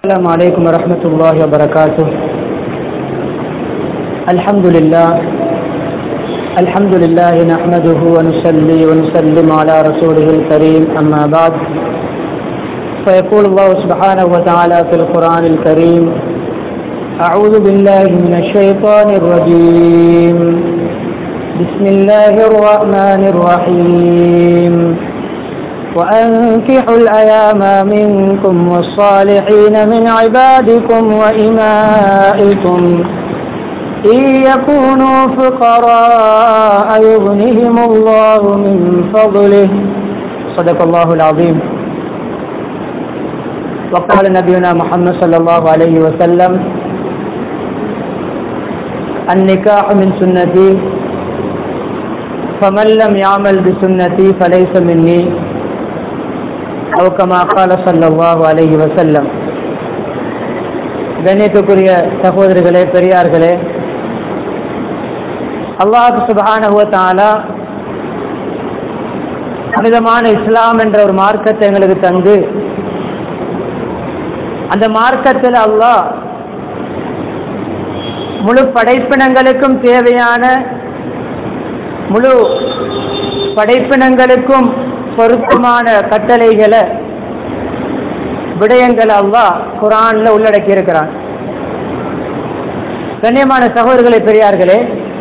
السلام عليكم ورحمة الله وبركاته الحمد لله الحمد لله نحمده ونصلي ونسلم على رسوله الكريم أما بعد فيقول الله سبحانه وتعالى في القرآن الكريم أعوذ بالله من الشيطان الرجيم بسم الله الرحمن الرحيم وأنكحوا الأيام منكم والصالحين من عبادكم وإمائكم إن يكونوا فقراء يغنهم الله من فضله صدق الله العظيم وقال نبينا محمد صلى الله عليه وسلم النكاح من سنتي فمن لم يعمل بسنتي فليس مني أو كما قال صلى الله عليه وسلم கண்ணியத்துக்குரிய சகோதரர்களே பெரியார்களே அல்லாஹ் சுபஹானஹு தாலா புனிதமான இஸ்லாம் என்ற ஒரு மார்க்கத்தை எங்களுக்கு தந்து அந்த மார்க்கத்தில் அல்லாஹ் முழு படைப்பினங்களுக்கும் தேவையான முழு படைப்பினங்களுக்கும் பொருத்தமான கட்டளைகளை விடயங்களை அல்லா குரான்ல உள்ளடக்கி இருக்கிறான் கண்ணியமான சகோதரர்களை பெரியார்களே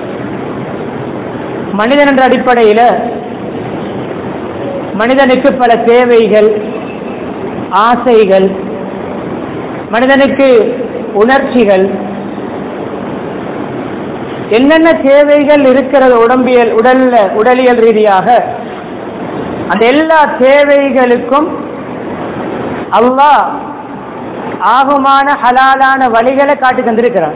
மனிதன் என்ற அடிப்படையில் மனிதனுக்கு பல தேவைகள் ஆசைகள் மனிதனுக்கு உணர்ச்சிகள் என்னென்ன தேவைகள் இருக்கிறது உடம்பியல் உடல்ல உடலியல் ரீதியாக அந்த எல்லா தேவைகளுக்கும் அல்லாஹ் ஆகுமான ஹலாலான வழிகளை காட்டி தந்திருக்கிறான்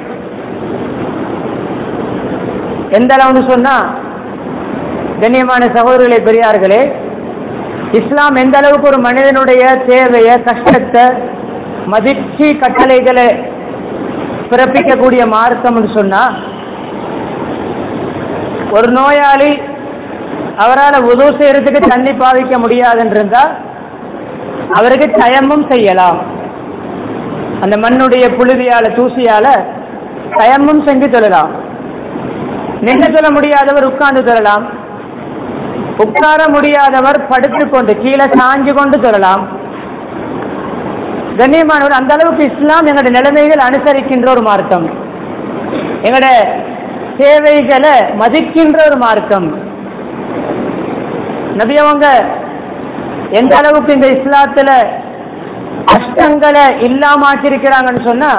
எந்த அளவுன்னு சொன்னா கண்ணியமான சகோதரர்களே பெரியார்களே இஸ்லாம் எந்த அளவுக்கு ஒரு மனிதனுடைய தேவைய கஷ்டத்தை மதிச்சு கட்டளைகளை பிறப்பிக்கக்கூடிய மார்க்கம்னு சொன்னா ஒரு நோயாளி அவரால் உதவு செய்யறதுக்கு தண்ணி பாவிக்க முடியாதுன்னு இருந்தா அவருக்கு தயமும் செய்யலாம் அந்த மண்ணுடைய புழுதியால தூசியால தயமும் செஞ்சு தொழலாம் நின்று சொல்ல முடியாதவர் உட்கார்ந்து தொழலாம் உட்கார முடியாதவர் படுத்து கொண்டு கீழே சாஞ்சு கொண்டு தொழலாம் கண்ணியமானவர் அந்த அளவுக்கு இஸ்லாம் எங்களுடைய நிலைமைகள் அனுசரிக்கின்ற ஒரு மார்க்கம் எங்களோட தேவைகளை மதிக்கின்ற ஒரு மார்க்கம் நபியவங்க எந்த அளவுக்கு இந்த இஸ்லாத்துல கஷ்டங்களை இல்லாம ஆக்கியிருக்கிறாங்கன்னு சொன்னா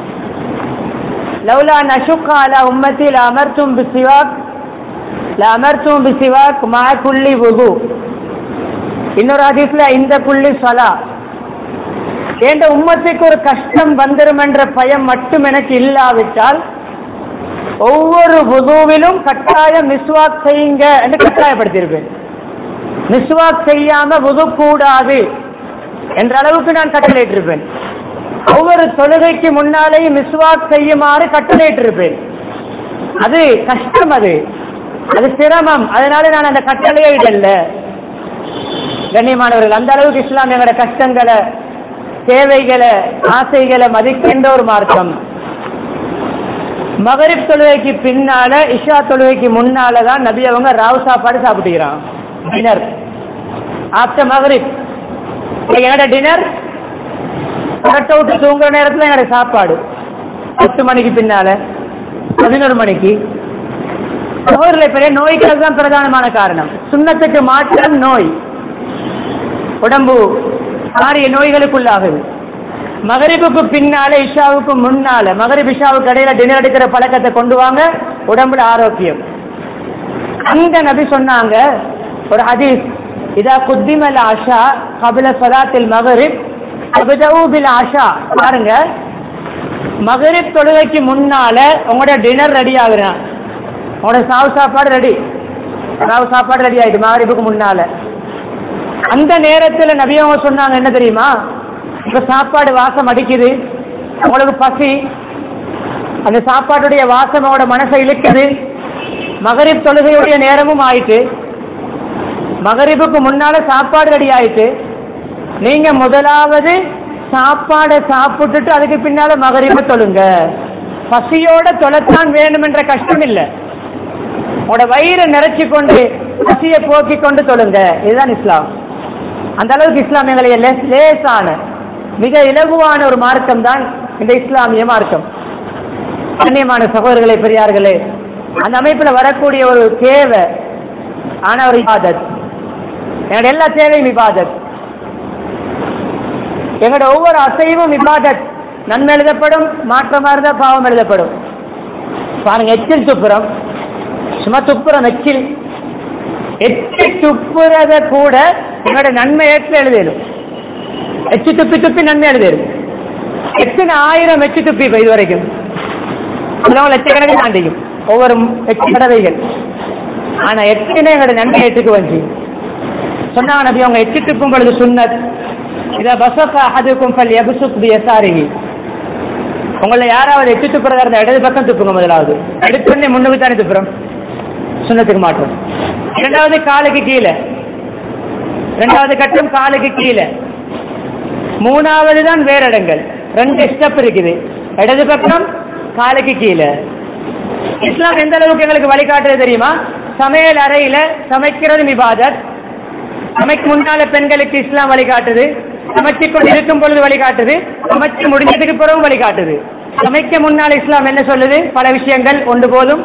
லவ்லா நஷுக்கா அலா உம்மத்தில் அமர்த்தும் பிசிவாக் அமர்த்தும் பிசிவாக் மா குள்ளி உகு இன்னொரு ஹதீஸ்ல இந்த புள்ளி சலா என்ற உம்மத்துக்கு ஒரு கஷ்டம் வந்துடும் என்ற பயம் மட்டும் எனக்கு இல்லாவிட்டால் ஒவ்வொரு புதுவிலும் கட்டாயம் மிஸ்வாக் செய்யுங்க என்று கட்டாயப்படுத்தியிருப்பேன் மிஸ்வாக் செய்யாம புது கூடாது என்ற அளவுக்கு நான் கட்டளையிட்டிருப்பேன் ஒவ்வொரு தொழுகைக்கு முன்னாலேயும் மிஸ்வாக் செய்யுமாறு கட்டளையிட்டிருப்பேன் அது கஷ்டம் அது அது சிரமம் அதனால நான் அந்த கட்டளையே இடல்ல கண்ணியமானவர்கள் அந்த அளவுக்கு இஸ்லாம் எங்களோட கஷ்டங்களை தேவைகளை ஆசைகளை மதிக்கின்ற ஒரு மார்க்கம் மகரிப் தொழுகைக்கு பின்னால இஷா தொழுகைக்கு முன்னால தான் நபி அவங்க ராவ் சாப்பாடு சாப்பிட்டுக்கிறான் டின்னர் ஆஃப்டர் மகரிப் என்னோட டின்னர் கரெக்ட் விட்டு தூங்குற நேரத்தில் என்னோட சாப்பாடு பத்து மணிக்கு பின்னால பதினொரு மணிக்கு சகோதரில் பெரிய நோய்க்கு தான் பிரதானமான காரணம் சுண்ணத்துக்கு மாற்றம் நோய் உடம்பு பாரிய நோய்களுக்குள்ளாகுது மகரிபுக்கு பின்னால இஷாவுக்கு முன்னால மகரிப் இஷாவுக்கு இடையில டின்னர் எடுக்கிற பழக்கத்தை கொண்டு வாங்க உடம்புல ஆரோக்கியம் அங்க நபி சொன்னாங்க ஒரு ஹதீஸ் இதா குத்திமல் ஆஷா கபில சலாத்தில் மகரிப் அபிதவுபில் ஆஷா பாருங்க மகரிப் தொழுகைக்கு முன்னால உங்களோட டின்னர் ரெடி ஆகுறான் உங்களோட சாவு சாப்பாடு ரெடி சாவு சாப்பாடு ரெடி ஆயிட்டு மகரிப்புக்கு முன்னால அந்த நேரத்துல நபியவங்க சொன்னாங்க என்ன தெரியுமா இப்ப சாப்பாடு வாசம் அடிக்குது உங்களுக்கு பசி அந்த சாப்பாட்டுடைய வாசம் அவங்களோட மனசை இழுக்குது மகரிப் தொழுகையுடைய நேரமும் ஆயிட்டு மகரிபுக்கு முன்னால சாப்பாடு ரெடி ஆயிட்டு நீங்க முதலாவது சாப்பாடை சாப்பிட்டுட்டு அதுக்கு பின்னால மகரிப தொழுங்க பசியோட தொலைத்தான் வேணும் என்ற கஷ்டம் இல்லை உங்களோட வயிறை நிறைச்சி கொண்டு பசியை போக்கி கொண்டு தொழுங்க இதுதான் இஸ்லாம் அந்த அளவுக்கு இஸ்லாம் எங்களை லேஸ்- லேசான மிக இலகுவான ஒரு மார்க்கம் தான் இந்த இஸ்லாமிய மார்க்கம் கண்ணியமான சகோதரர்களே பெரியார்களே அந்த அமைப்புல வரக்கூடிய ஒரு தேவை ஆன ஒரு இபாதத் எங்களோட எல்லா தேவையும் இபாதத் எங்களோட ஒவ்வொரு அசைவும் இபாதத் நன்மை எழுதப்படும் மாற்றமா இருந்தா பாவம் எழுதப்படும் பாருங்க எச்சில் துப்புரம் சும்மா துப்புரம் எச்சில் எச்சில் துப்புறத கூட எங்களோட நன்மை ஏற்று எழுதிடும் எச்சு துப்பி துப்பி நன்மை எழுதிடும் எத்தனை ஆயிரம் எச்சு துப்பி இப்ப இது வரைக்கும் அதெல்லாம் லட்சக்கணக்கில் தாண்டிக்கும் ஒவ்வொரு எட்டு தடவைகள் ஆனா எத்தனை எங்களோட நன்மை ஏற்றுக்கு வந்து சொன்னாங்க நபி அவங்க எச்சு துப்பும் பொழுது சுன்னத் இதை பசக்க அதுக்கும் பல் எபுசுக் எசாரிகி உங்களை யாராவது எட்டு துப்புறதா இருந்தா இடது பக்கம் துப்புங்க முதலாவது எடுத்துடனே முன்னுக்கு தானே துப்புறோம் சுண்ணத்துக்கு மாற்றம் இரண்டாவது காலுக்கு கீழே இரண்டாவது கட்டம் காலுக்கு கீழே மூணாவது தான் வேற இடங்கள் ரெண்டு ஸ்டெப் இருக்குது இடது பக்கம் காலுக்கு கீழே இஸ்லாம் எந்த அளவுக்கு எங்களுக்கு வழிகாட்டுறது தெரியுமா சமையல் அறையில சமைக்கிறது விவாதத் சமைக்கு முன்னால பெண்களுக்கு இஸ்லாம் வழிகாட்டுது சமைச்சு கொண்டு இருக்கும் பொழுது வழிகாட்டுது சமைச்சு முடிஞ்சதுக்கு பிறகும் வழிகாட்டுது சமைக்க முன்னால் இஸ்லாம் என்ன சொல்லுது பல விஷயங்கள் ஒன்று போதும்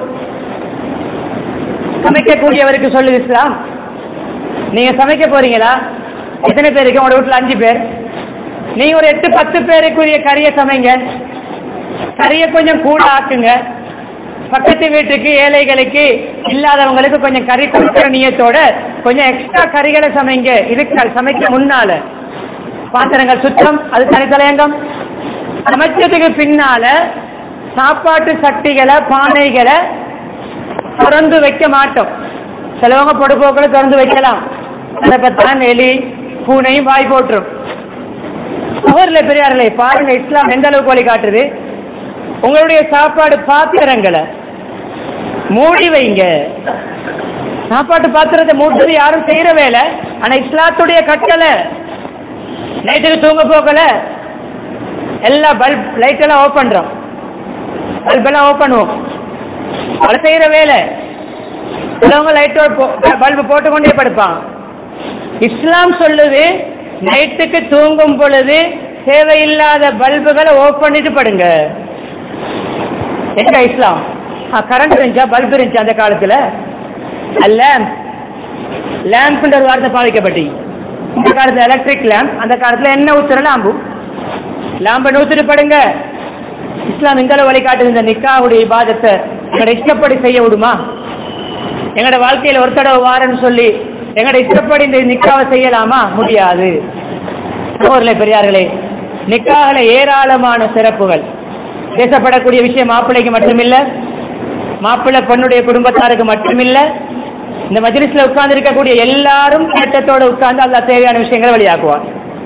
சமைக்கக்கூடியவருக்கு சொல்லுது இஸ்லாம் நீங்க சமைக்க போறீங்களா எத்தனை பேருக்கு உங்களோட வீட்டுல அஞ்சு பேர் நீங்க ஒரு எட்டு பத்து பேருக்குரிய கறியை சமைங்க கறியை கொஞ்சம் கூட ஆக்குங்க பக்கத்து வீட்டுக்கு ஏழைகளுக்கு இல்லாதவங்களுக்கு கொஞ்சம் கறி கொடுக்கிற நியத்தோட கொஞ்சம் எக்ஸ்ட்ரா கறிகளை சமைங்க இதுக்கு சமைக்க முன்னால பாத்திரங்கள் சுத்தம் அது தனித்தலையங்கம் சமைச்சதுக்கு பின்னால சாப்பாட்டு சட்டிகளை பானைகளை திறந்து வைக்க மாட்டோம் சிலவங்க பொடுப்போக்களை திறந்து வைக்கலாம் அதை பத்தான் எலி பூனையும் வாய் போட்டுரும் ஊர்ல பெரியார்களே பாருங்க இஸ்லாம் எந்த அளவுக்கு வழி காட்டுது உங்களுடைய சாப்பாடு பாத்திரங்களை மூடி வைங்க சாப்பாட்டு பாத்திரத்தை மூட்டுறது யாரும் செய்யற வேலை ஆனா இஸ்லாத்துடைய கட்டளை நைட்டுக்கு தூங்க போகல எல்லா பல்ப் லைட் எல்லாம் ஓப் பண்றோம் பல்ப் எல்லாம் ஓப் பண்ணுவோம் அதை செய்யற வேலை சிலவங்க லைட்டோட பல்பு போட்டுக்கொண்டே படுப்பாங்க இஸ்லாம் சொல்லுது நைட்டுக்கு தூங்கும் பொழுது தேவையில்லாத பல்புகளை ஓப் பண்ணிட்டு படுங்க எங்க இஸ்லாம் கரண்ட் இருந்துச்சா பல்ப் இருந்துச்சு அந்த காலத்துல லேம்ப் லேம்ப்ன்ற ஒரு வார்த்தை பாதிக்கப்பட்டி இந்த காலத்துல எலக்ட்ரிக் லேம்ப் அந்த காலத்துல என்ன ஊத்துற லாம்பு லாம்பை நூத்திட்டு படுங்க இஸ்லாம் இந்த அளவு வழிகாட்டுது இந்த நிக்காவுடைய இபாதத்தை எங்களோட இஷ்டப்படி செய்ய விடுமா எங்களோட வாழ்க்கையில ஒரு தடவை வாரன்னு சொல்லி எங்களோட இஷ்டப்படி இந்த நிக்காவை செய்யலாமா முடியாது சகோதரர்களே பெரியார்களே நிக்காகல ஏராளமான சிறப்புகள் பேசப்படக்கூடிய விஷயம் மாப்பிள்ளைக்கு மட்டுமில்ல மாப்பிள்ளை பெண்ணுடைய குடும்பத்தாருக்கு மட்டுமில்ல இந்த மஜ்லிஸ்ல உட்கார்ந்து இருக்கக்கூடிய எல்லாரும் கேட்டத்தோட உட்கார்ந்து அல்லா தேவையான விஷயங்களை வெளியாக்குவார்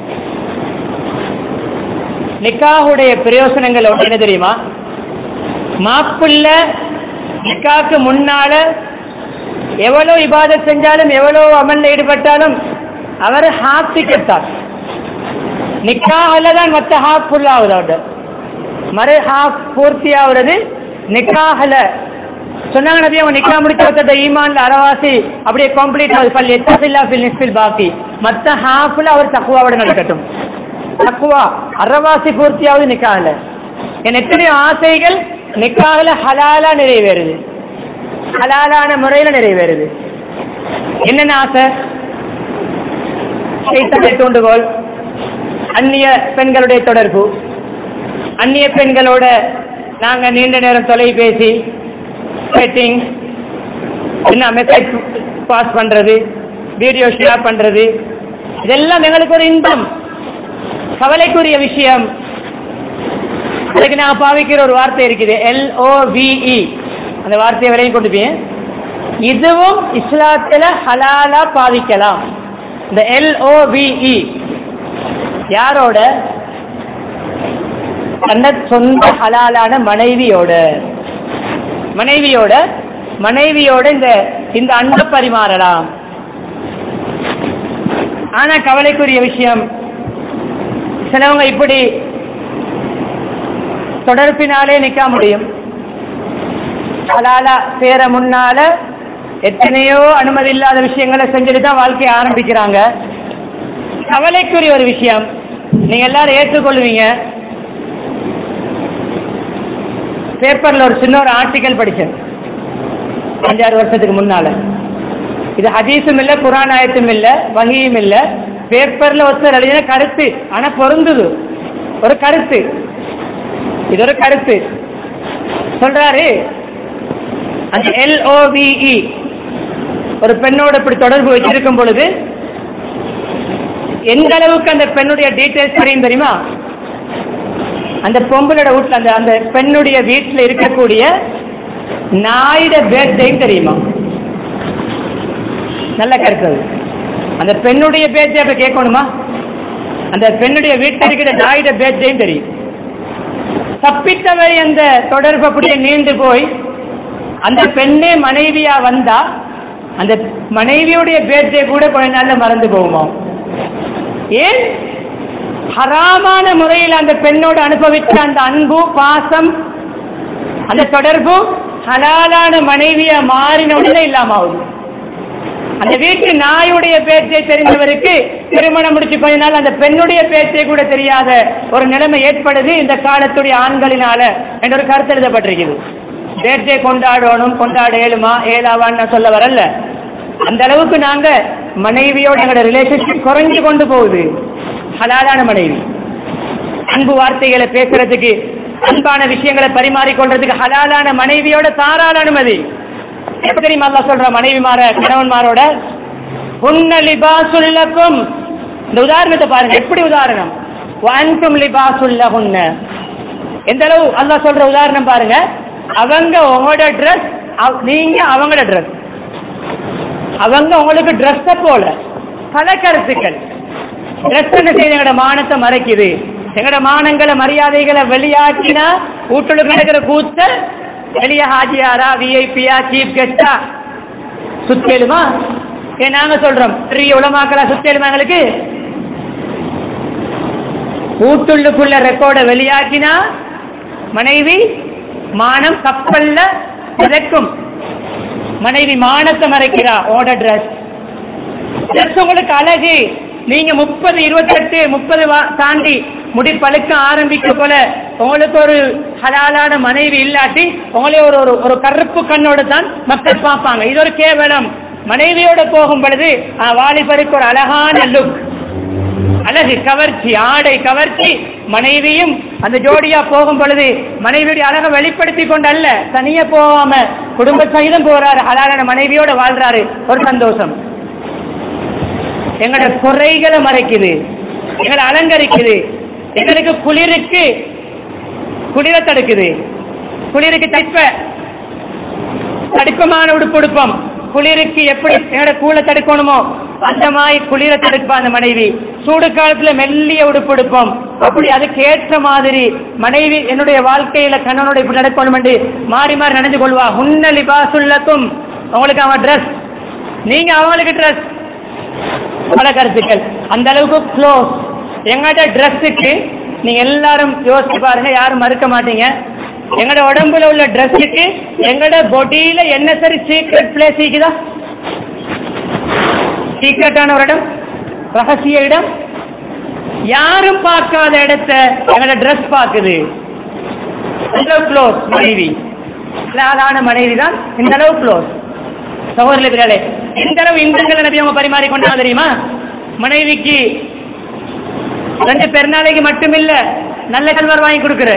நிக்காஹுடைய பிரயோசனங்கள் ஒன்று என்ன தெரியுமா மாப்பிள்ளை நிக்காக்கு முன்னால எவ்வளவு இபாதத் செஞ்சாலும் எவ்வளவு அமல்ல ஈடுபட்டாலும் அவர் ஹாஃப் டிக்கெட் தான் நிக்காஹ்ல தான் மற்ற ஹாஃப் ஃபுல் ஆகுது அவர்கிட்ட மறு ஹாஃப் பூர்த்தி ஆகுறது நிக்காஹ்ல சொன்னாங்க நபி அவங்க நிக்கா முடிச்ச ஒருத்தட்ட ஈமான்ல அரவாசி அப்படியே கம்ப்ளீட் ஆகுது பல் எத்தசில்லா ஃபில் நிஸ்பில் பாக்கி மற்ற ஹாஃப்ல அவர் தக்குவாவோட நடக்கட்டும் தக்குவா அரவாசி பூர்த்தியாவது நிக்காகல என் எத்தனையோ ஆசைகள் நிக்காகல ஹலாலா நிறைவேறுது ஹலாலான முறையில நிறைவேறுது என்னென்ன ஆசை சைத்தனை தூண்டுகோல் அந்நிய பெண்களுடைய தொடர்பு அந்நிய பெண்களோட நாங்க நீண்ட நேரம் தொலைபேசி செட்டிங் என்ன மெசேஜ் பாஸ் பண்றது வீடியோ ஷேர் பண்றது இதெல்லாம் எங்களுக்கு ஒரு இன்பம் கவலைக்குரிய விஷயம் அதுக்கு நான் பாவிக்கிற ஒரு வார்த்தை இருக்குது எல்ஓவிஇ அந்த வார்த்தையை வரையும் கொண்டு போய் இதுவும் இஸ்லாத்துல ஹலாலா பாவிக்கலாம் இந்த எல்ஓவிஇ யாரோட தன்னை சொந்த ஹலாலான மனைவியோட மனைவியோட மனைவியோட இந்த இந்த அன்பை பரிமாறலாம் ஆனா கவலைக்குரிய விஷயம் சிலவங்க இப்படி தொடர்பினாலே நிக்க முடியும் ஹலாலா சேர முன்னால எத்தனையோ அனுமதி இல்லாத விஷயங்களை செஞ்சுட்டு தான் வாழ்க்கையை ஆரம்பிக்கிறாங்க கவலைக்குரிய ஒரு விஷயம் நீங்க எல்லாரும் ஏற்றுக்கொள்வீங்க பேப்பர்ல ஒரு சின்ன ஒரு ஆர்டிக்கல் படிச்சேன் அஞ்சாறு வருஷத்துக்கு முன்னால இது ஹதீஸும் இல்ல குரான் ஆயத்தும் இல்ல வகியும் இல்ல பேப்பர்ல ஒருத்தர் எழுதின கருத்து ஆனா பொருந்துது ஒரு கருத்து இது ஒரு கருத்து சொல்றாரு அந்த எல்ஓவிஇ ஒரு பெண்ணோட இப்படி தொடர்பு வச்சிருக்கும் பொழுது எந்த அளவுக்கு அந்த பெண்ணுடைய டீட்டெயில்ஸ் தெரியும் தெரியுமா அந்த பொம்பளோட வீட்டுல அந்த அந்த பெண்ணுடைய வீட்டுல இருக்கக்கூடிய நாயிட பேர்த்தையும் தெரியுமா நல்ல கருத்து அது. அந்த பெண்ணுடைய பேச்சை அப்ப கேட்கணுமா அந்த பெண்ணுடைய வீட்டில் இருக்கிற நாயிட பேச்சையும் தெரியும் தப்பித்தவரை அந்த தொடர்பு அப்படியே நீண்டு போய் அந்த பெண்ணே மனைவியா வந்தா அந்த மனைவியுடைய பேச்சை கூட கொஞ்ச நாள்ல மறந்து போகுமா ஏன் ஹராமான முறையில் அந்த பெண்ணோடு அனுபவித்த அந்த அன்பு பாசம் அந்த தொடர்பு ஹலாலான மனைவியா மாறின உடனே இல்லாம ஆகுது அந்த வீட்டு நாயுடைய பேச்சை தெரிந்தவருக்கு திருமணம் முடிச்சு கொஞ்ச நாள் அந்த பெண்ணுடைய பேச்சை கூட தெரியாத ஒரு நிலைமை ஏற்படுது இந்த காலத்துடைய ஆண்களினால என்ற ஒரு கருத்து எழுதப்பட்டிருக்குது பேச்சை கொண்டாடணும் கொண்டாட ஏழுமா ஏழாவான்னு நான் சொல்ல வரல அந்த அளவுக்கு நாங்க மனைவியோட எங்களோட ரிலேஷன்ஷிப் குறைஞ்சு கொண்டு போகுது ஹலாலான மனைவி அன்பு வார்த்தைகளை பேசுறதுக்கு அன்பான விஷயங்களை பரிமாறிக்கொள்றதுக்கு ஹலாலான மனைவியோட தாராள அனுமதி எப்ப தெரியுமா அல்லாஹ் சொல்ற மனைவிமார கணவன்மாரோட உன்ன லிபாசுல்லக்கும் இந்த உதாரணத்தை பாருங்க எப்படி உதாரணம் வான்கும் லிபாசுல்ல உன்ன எந்த அளவு அல்லாஹ் சொல்ற உதாரணம் பாருங்க அவங்க உங்களோட ட்ரெஸ் நீங்க அவங்களோட ட்ரெஸ் அவங்க உங்களுக்கு ட்ரெஸ்ஸை போல பல கருத்துக்கள் ட்ரெஸ் என்ன செய்யுது எங்களோட மானத்தை மறைக்குது எங்களோட மானங்களை மரியாதைகளை வெளியாக்கினா வீட்டுக்கு நடக்கிற கூத்த வெளிய ஹாஜியாரா விஐபியா சீஃப் கெஸ்டா சுத்தேலுமா ஏன் நாங்க சொல்றோம் பெரிய உலமாக்களா சுத்தேலுமா எங்களுக்கு வீட்டுள்ளுக்குள்ள ரெக்கார்டை வெளியாக்கினா மனைவி மானம் கப்பல்ல மிதக்கும் மனைவி மானத்தை மறைக்கிறா ஓட ட்ரெஸ் ட்ரெஸ் உங்களுக்கு அழகு நீங்க முப்பது இருபத்தெட்டு முப்பது தாண்டி முடி பழுக்க ஆரம்பிக்க போல உங்களுக்கு ஒரு ஹலாலான மனைவி இல்லாட்டி உங்களே ஒரு ஒரு ஒரு கருப்பு கண்ணோட தான் மக்கள் பார்ப்பாங்க இது ஒரு கேவலம் மனைவியோட போகும் பொழுது ஆ, வாலிபருக்கு ஒரு அழகான லுக் அழகு கவர்ச்சி ஆடை கவர்ச்சி மனைவியும் அந்த ஜோடியா போகும் பொழுது மனைவியுடைய அழகை வெளிப்படுத்தி கொண்டு அல்ல தனியா போகாம குடும்ப சகிதம் போறாரு ஹலாலான மனைவியோட வாழ்றாரு ஒரு சந்தோஷம் எங்களோட குறைகளை மறைக்குது எங்களை அலங்கரிக்குது எங்களுக்கு குளிருக்கு குளிர தடுக்குது குளிருக்கு தடுப்ப தடுப்பமான உடுப்பு உடுப்போம் குளிருக்கு எப்படி எங்களோட கூலை தடுக்கணுமோ அந்த மாதிரி குளிர தடுப்பா அந்த மனைவி சூடு காலத்துல மெல்லிய உடுப்பு உடுப்போம் அப்படி அதுக்கு ஏற்ற மாதிரி மனைவி என்னுடைய வாழ்க்கையில கணவனோட இப்படி நடக்கணும் என்று மாறி மாறி நடந்து கொள்வா உன்ன லிபாசுல்லக்கும் உங்களுக்கு அவன் ட்ரெஸ் நீங்க அவங்களுக்கு ட்ரெஸ் பல கருத்துக்கள் அந்த அளவுக்கு க்ளோஸ் எங்கள்கிட்ட ட்ரெஸ்ஸுக்கு நீங்க எல்லாரும் யோசிச்சு பாருங்க யாரும் மறுக்க மாட்டீங்க எங்களோட உடம்புல உள்ள ட்ரெஸ்ஸுக்கு எங்களோட பொடியில என்ன சரி சீக்ரெட் பிளேஸ் இருக்குதா சீக்ரெட்டான ஒரு இடம் ரகசிய இடம் யாரும் பார்க்காத இடத்த எங்களோட ட்ரெஸ் பார்க்குது இந்த க்ளோஸ் மனைவி சாதாரண மனைவி தான் இந்த அளவு க்ளோஸ் சகோதரர்களே எந்த அளவு இன்பங்களை நபி அவங்க பரிமாறி கொண்டாங்க தெரியுமா மனைவிக்கு ரெண்டு பெருநாளைக்கு மட்டுமில்ல நல்ல கல்வர் வாங்கி கொடுக்குற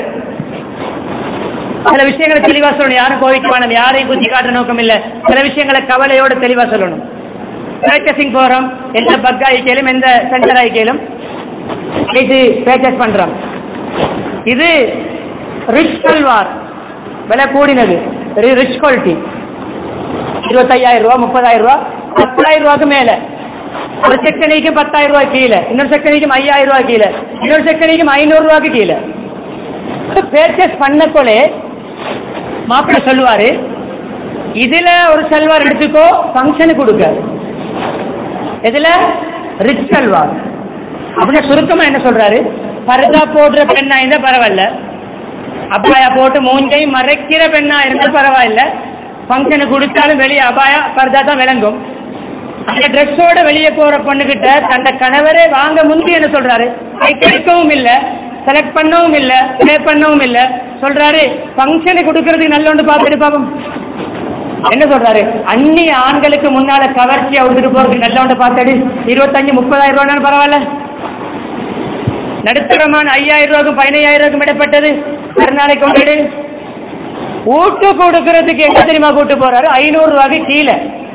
சில விஷயங்களை தெளிவா சொல்லணும் யாரும் கோவிக்க வேணும் யாரையும் குத்தி காட்டுற நோக்கம் இல்ல சில விஷயங்களை கவலையோட தெளிவா சொல்லணும் பர்ச்சேசிங் போறோம் எந்த பக் ஆயிக்கலும் எந்த சென்டர் ஆயிக்கலும் இது பர்ச்சேஸ் பண்றோம் இது ரிச் கல்வார் விலை கூடினது ரிச் குவாலிட்டி இருபத்தையாயிரம் ரூபா முப்பதாயிரம் ரூபா பத்தாயிரம் ரூபாய்க்கு மேல ஒரு செக்ஷனிக்கு பத்தாயிரம் ரூபாய் கீழே இன்னொரு செக்ஷனிக்கும் ஐயாயிரம் ரூபாய் கீழே இன்னொரு செக்ஷனிக்கும் ஐநூறு ரூபாய்க்கு கீழே பேர்ச்சேஸ் பண்ணக்கொள்ளே மாப்பிள்ளை சொல்லுவாரு இதுல ஒரு செல்வார் எடுத்துக்கோ ஃபங்க்ஷனுக்கு கொடுக்க இதுல ரிச் செல்வார் அப்படின்னு சுருக்கமா என்ன சொல்றாரு பர்தா போடுற பெண்ணா இருந்தா பரவாயில்ல அபாயா போட்டு மூஞ்சையும் மறைக்கிற பெண்ணா இருந்தா பரவாயில்ல ஃபங்க்ஷனுக்கு கொடுத்தாலும் வெளியே அபாயா பர்தா தான் விளங்கும் அந்த ட்ரெஸ்ஸோட வெளியே போற பொண்ணுகிட்ட தன்னை கணவரே வாங்க முந்தி என்ன சொல்றாரு கை கிடைக்கவும் இல்ல செலக்ட் பண்ணவும் இல்ல பே பண்ணவும் இல்ல சொல்றாரு ஃபங்க்ஷனுக்கு கொடுக்கறதுக்கு நல்லொன்று பார்த்துட்டு பாப்போம் என்ன சொல்றாரு அந்நிய ஆண்களுக்கு முன்னால கவர்ச்சியா விட்டுட்டு போறதுக்கு நல்லவண்ட பார்த்தாடி இருபத்தஞ்சு முப்பதாயிரம் ரூபாய் பரவாயில்ல நடுத்தரமான ஐயாயிரம் ரூபாய்க்கும் பதினையாயிரம் ரூபாய்க்கும் இடப்பட்டது மறுநாளைக்கு கொண்டு ஊட்டு கொடுக்கறதுக்கு எங்க தெரியுமா கூட்டு போறாரு ஐநூறு ரூபாய்க்கு கீழே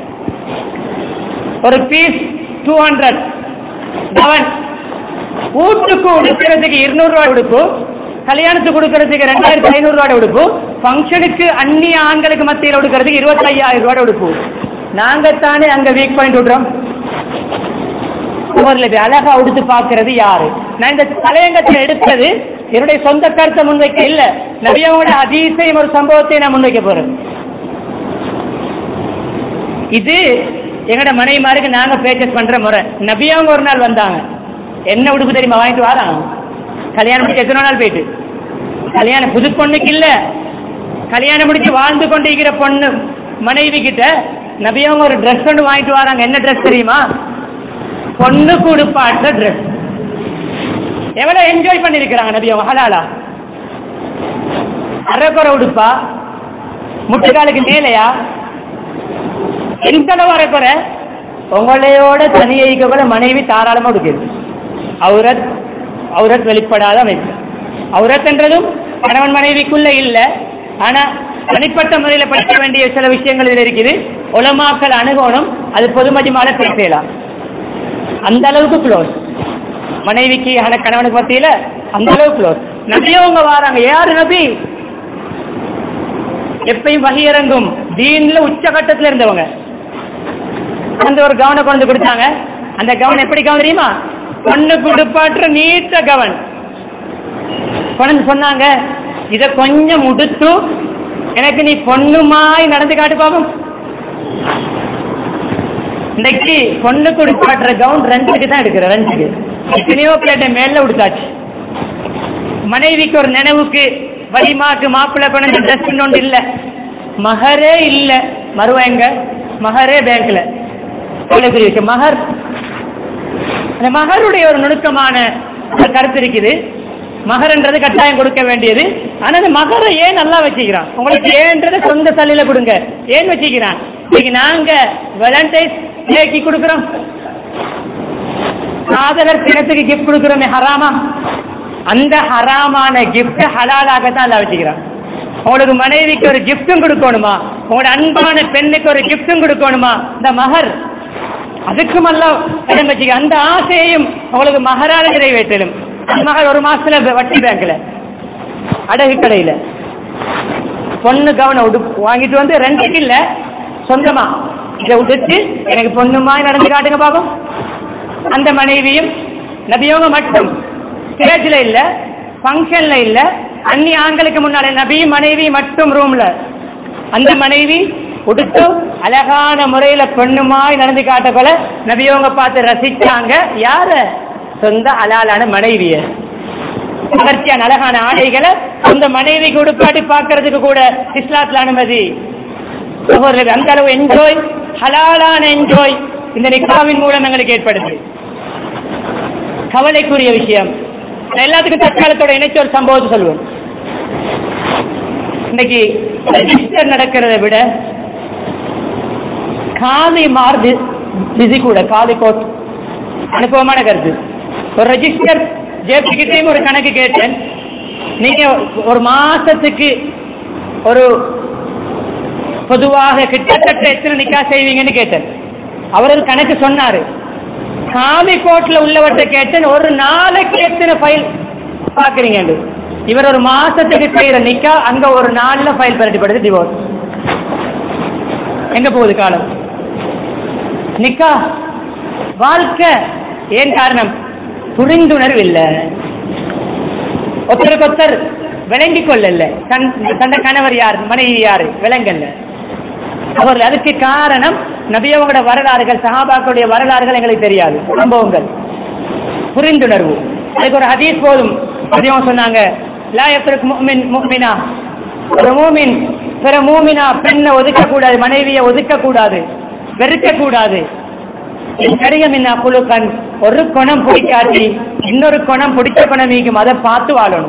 ஒரு பீஸ் டூ ஹண்ட்ரட் கவன் ஊட்டுக்கு உடுக்கிறதுக்கு இருநூறு ரூபாய் உடுப்பு கல்யாணத்துக்கு கொடுக்கறதுக்கு ரெண்டாயிரத்தி ஐநூறு ரூபாய் உடுப்பு ஃபங்க்ஷனுக்கு அந்நிய ஆண்களுக்கு மத்தியில் உடுக்கிறதுக்கு இருபத்தி ஐயாயிரம் ரூபாய் உடுப்பு நாங்கத்தானே அங்க வீக் பாயிண்ட் விடுறோம் ஊர்ல போய் அழகா உடுத்து பார்க்கிறது யாரு நான் இந்த தலையங்கத்தை எடுத்தது என்னுடைய சொந்த கருத்தை முன்வைக்க இல்ல நபியாவோட அதீசையும் ஒரு சம்பவத்தை நான் முன்வைக்க போறேன் இது எங்கட மனைவிமாருக்கு நாங்க பேச்சஸ் பண்ற முறை நபியாவங்க ஒரு நாள் வந்தாங்க என்ன உடுப்பு தெரியுமா வாங்கிட்டு வராங்க கல்யாணம் முடிச்சு எத்தனை நாள் போயிட்டு கல்யாணம் புது பொண்ணுக்கு இல்ல கல்யாணம் முடிச்சு வாழ்ந்து கொண்டிருக்கிற பொண்ணு மனைவி கிட்ட நபியாவங்க ஒரு ட்ரெஸ் ஒன்று வாங்கிட்டு வராங்க என்ன ட்ரெஸ் தெரியுமா பொண்ணுக்கு உடுப்பாட்ட ட்ரெஸ் எவ்வளவு என்ஜாய் பண்ணிருக்கிறாங்க நபியாவங்க ஹலாலா அரைக்குறை உடுப்பா முட்டுக்காலுக்கு மேலையா எந்த அளவு அரைக்குறை உங்களையோட தனியைக்க கூட மனைவி தாராளமா உடுக்குது அவுரத் அவுரத் வெளிப்படாத அமைப்பு அவுரத் என்றதும் கணவன் மனைவிக்குள்ள இல்ல ஆனா தனிப்பட்ட முறையில் படிக்க வேண்டிய சில விஷயங்கள் இதுல இருக்குது உலமாக்கல் அணுகணும் அது பொதுமதிமால பேசலாம் அந்த அளவுக்கு க்ளோஸ் மனைவிக்கு ஆன கணவனுக்கு மத்தியில அந்த அளவுக்கு க்ளோஸ் நபியவங்க வாராங்க யாரு நபி எப்பயும் வகையிறங்கும் தீன்ல உச்சகட்டத்துல இருந்தவங்க அந்த ஒரு கவனை கொண்டு கொடுத்தாங்க அந்த கவன் எப்படி கவன் தெரியுமா பொண்ணு குடுப்பாற்ற நீட்ட கவன் கொண்டு சொன்னாங்க இத கொஞ்சம் உடுத்து எனக்கு நீ பொண்ணுமாய் நடந்து காட்டு பாப்போம் இன்னைக்கு பொண்ணு குடுப்பாட்டுற கவுன் ரெண்டுக்கு தான் எடுக்கிற ரெண்டுக்கு எத்தனையோ பிளேட்டை மேல உடுத்தாச்சு மனைவிக்கு ஒரு நினைவுக்கு வலிமாக்கு மாப்பிள்ளை கொண்டு ட்ரெஸ் ஒன்று இல்லை மகரே இல்லை மறுவாங்க மகரே பேங்க்ல அவ்வளவு பெரிய விஷயம் மகர் அந்த மகருடைய ஒரு நுணுக்கமான ஒரு கருத்து இருக்குது மகர்ன்றது கட்டாயம் கொடுக்க வேண்டியது ஆனா அந்த மகரை ஏன் நல்லா வச்சுக்கிறான் உங்களுக்கு ஏன்றதை சொந்த சல்லில கொடுங்க ஏன் வச்சுக்கிறான் இன்னைக்கு நாங்க வேலண்டைன்ஸ் டேக்கு கொடுக்குறோம் காதலர் தினத்துக்கு கிஃப்ட் கொடுக்குறோமே ஹராமா அந்த ஹராமான கிஃப்ட் ஹலாலாக தான் அல்ல வச்சுக்கிறான் உங்களுக்கு மனைவிக்கு ஒரு கிஃப்டும் கொடுக்கணுமா உங்களோட அன்பான பெண்ணுக்கு ஒரு கிஃப்டும் கொடுக்கணுமா இந்த மகர் அதுக்கும் அல்ல இடம் வச்சுக்க அந்த ஆசையையும் உங்களுக்கு மகரால நிறைவேற்றலும் அந்த மகர் ஒரு மாசத்துல வட்டி பேங்க்ல அடகு கடையில பொண்ணு கவனம் உடு வாங்கிட்டு வந்து ரெண்டுக்கு இல்ல சொந்தமா இதை உடுத்து எனக்கு பொண்ணுமாய் நடந்து காட்டுங்க பாப்போம் அந்த மனைவியும் நபியவங்க மட்டும் ஸ்டேஜ்ல இல்ல ஃபங்க்ஷன்ல இல்ல அன்னி ஆண்களுக்கு முன்னால நபியும் மனைவி மட்டும் ரூம்ல அந்த மனைவி உடுத்து அழகான முறையில பெண்ணுமாய் நடந்து காட்ட போல நபியவங்க பார்த்து ரசிச்சாங்க யார சொந்த அலாலான மனைவிய கவர்ச்சியான அழகான ஆடைகளை சொந்த மனைவிக்கு உடுப்பாட்டி பார்க்கறதுக்கு கூட இஸ்லாத்துல அனுமதி சகோதரர்கள் அந்த அளவு என்ஜாய் ஹலாலான என்ஜாய் இந்த நிக்காவின் மூலம் எங்களுக்கு ஏற்படுது கவலைக்குரிய விஷயம் நான் எல்லாத்துக்கும் தற்காலத்தோட இணைச்ச ஒரு சம்பவத்தை சொல்லுவேன் இன்னைக்கு ரெஜிஸ்டர் நடக்கிறத விட காலை மாறுது பிஸி கூட காலை கோட் அனுபவமான கருத்து ஒரு ரெஜிஸ்டர் ஜேபிக்கிட்டையும் ஒரு கணக்கு கேட்டேன் நீங்க ஒரு மாசத்துக்கு ஒரு பொதுவாக கிட்டத்தட்ட எத்தனை நிக்கா செய்வீங்கன்னு கேட்டேன் அவர் ஒரு கணக்கு சொன்னாரு காமி கோட்ல உள்ளவற்றை கேட்டேன் ஒரு நாளைக்கு எத்தனை ஃபைல் பாக்குறீங்க இவர் ஒரு மாசத்துக்கு செய்யற நிக்கா அங்க ஒரு நாள்ல ஃபைல் பரட்டிப்படுது டிவோர்ஸ் எங்க போகுது காலம் நிக்கா வாழ்க்கை ஏன் காரணம் புரிந்துணர்வு இல்ல ஒருத்தருக்கு ஒருத்தர் விளங்கி கொள்ளல தன் தந்த கணவர் யார் மனைவி யாரு விளங்கல்ல அவர்கள் அதுக்கு காரணம் நபியவங்களோட வரலாறுகள் சஹாபாக்களுடைய வரலாறுகள் எங்களுக்கு தெரியாது சம்பவங்கள் புரிந்துணர்வு அதுக்கு ஒரு ஹதீஸ் போதும் அதிகம் சொன்னாங்க லா எஃப்ருக்கு முஃமின் முஃமினா ஒரு மூமின் பிற மூமினா பெண்ணை ஒதுக்க கூடாது மனைவியை ஒதுக்க கூடாது வெறுக்க கூடாது கடிகமின்னா குழுக்கண் ஒரு குணம் பிடிக்காட்டி இன்னொரு குணம் பிடிச்ச குணம் நீக்கும் அதை பார்த்து வாழணும்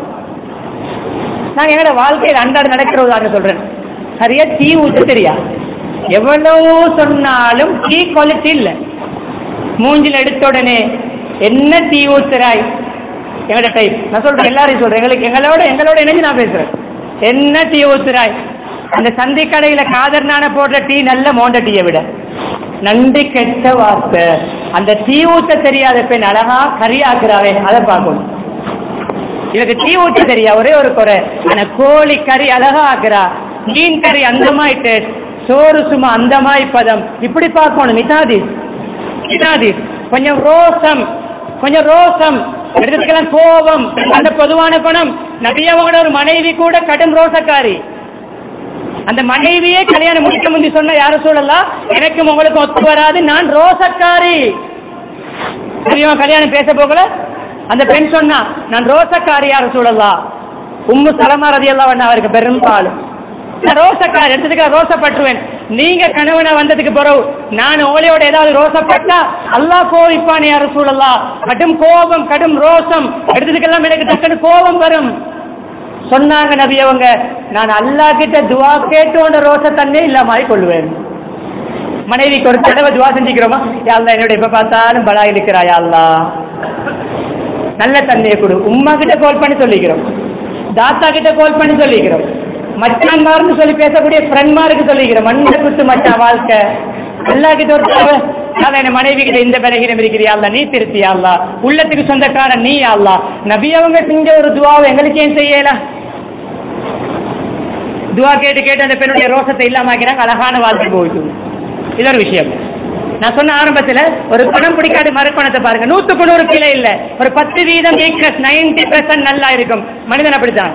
நான் என்னோட வாழ்க்கையில் அன்றாட நடக்கிற உதாரணம் சொல்றேன் சரியா டீ ஊற்ற தெரியா எவ்வளவு சொன்னாலும் டீ குவாலிட்டி இல்லை மூஞ்சில் எடுத்த உடனே என்ன டீ ஊத்துறாய் எங்களோட டைப் நான் சொல்றேன் எல்லாரையும் சொல்றேன் எங்களுக்கு எங்களோட எங்களோட இணைஞ்சு நான் பேசுறேன் என்ன டீ ஊத்துறாய் அந்த சந்தி கடையில காதர் நான போடுற டீ நல்ல மோண்ட டீயை விட நன்றி கெட்ட வார்த்தை அந்த டீ ஊத்த தெரியாத பெண் அழகா கறியாக்குறாவே அதை பார்க்கணும் எனக்கு டீ ஊத்த தெரியா ஒரே ஒரு குறை ஆனா கோழி கறி அழகா ஆக்குறா மீன் கறி அந்தமாய் டேஸ்ட் சோறு சும்மா அந்தமாய் பதம் இப்படி பார்க்கணும் மிதாதி மிதாதி கொஞ்சம் ரோசம் கொஞ்சம் ரோசம் எடுத்துக்கலாம் கோபம் அந்த பொதுவான குணம் நபியவங்களோட ஒரு மனைவி கூட கடும் ரோசக்காரி அந்த மனைவியே கல்யாணம் முடிக்க முந்தி சொன்ன யாரும் சொல்லலாம் எனக்கும் உங்களுக்கும் ஒத்து வராது நான் ரோசக்காரி நபியவன் கல்யாணம் பேச போகல அந்த பெண் சொன்னா நான் ரோசக்காரி யாரும் சொல்லலாம் உம்மு சலமா ரதி எல்லாம் அவருக்கு பெரும்பாலும் நான் ரோசக்காரி எடுத்ததுக்கு ரோசப்பட்டுருவேன் நீங்க கணவனை வந்ததுக்கு பிறகு நான் ஓலையோட ஏதாவது ரோசப்பட்டா அல்லாஹ் கோவிப்பான் யாரும் சூழலாம் கடும் கோபம் கடும் ரோசம் எடுத்ததுக்கெல்லாம் எனக்கு டக்குனு கோபம் வரும் சொன்னாங்க நபி அவங்க நான் அல்லா கிட்ட துவா கேட்டு உன ரோச தண்ணே இல்லாம கொள்வேன் மனைவிக்கு ஒரு தடவை துவா செஞ்சுக்கிறோமா யாழ்லா என்னோட எப்ப பார்த்தாலும் பலா இருக்கிறா யாழ்லா நல்ல தண்ணியை கொடு உம்மா கிட்ட கால் பண்ணி சொல்லிக்கிறோம் தாத்தா கிட்ட கால் பண்ணி சொல்லிக்கிறோம் மச்சான்மார்னு சொல்லி பேசக்கூடிய ஃப்ரெண்ட்மாருக்கு சொல்லிக்கிறோம் மண்ணை குத்து மச்சான் வாழ்க்கை அல்லா கிட்ட ஒரு தடவை யாழ்லா என் மனைவி கிட்ட இந்த பலகீனம் இருக்கிறியா நீ திருத்தியா உள்ளத்துக்கு சொந்தக்காரன் நீ அல்லா நபி அவங்க செஞ்ச ஒரு துவாவை எங்களுக்கு ஏன் செய்யலாம் துவா கேட்டு கேட்டு அந்த பெண்ணுடைய ரோசத்தை இல்லாம ஆக்கிறாங்க அழகான வாழ்க்கை போயிட்டு இது ஒரு விஷயம் நான் சொன்ன ஆரம்பத்துல ஒரு பணம் பிடிக்காத மறுப்பணத்தை பாருங்க நூத்துக்கு நூறு கிலோ இல்ல ஒரு பத்து வீதம் வீக்னஸ் நைன்டி பெர்சன்ட் நல்லா இருக்கும் மனிதன் அப்படித்தான்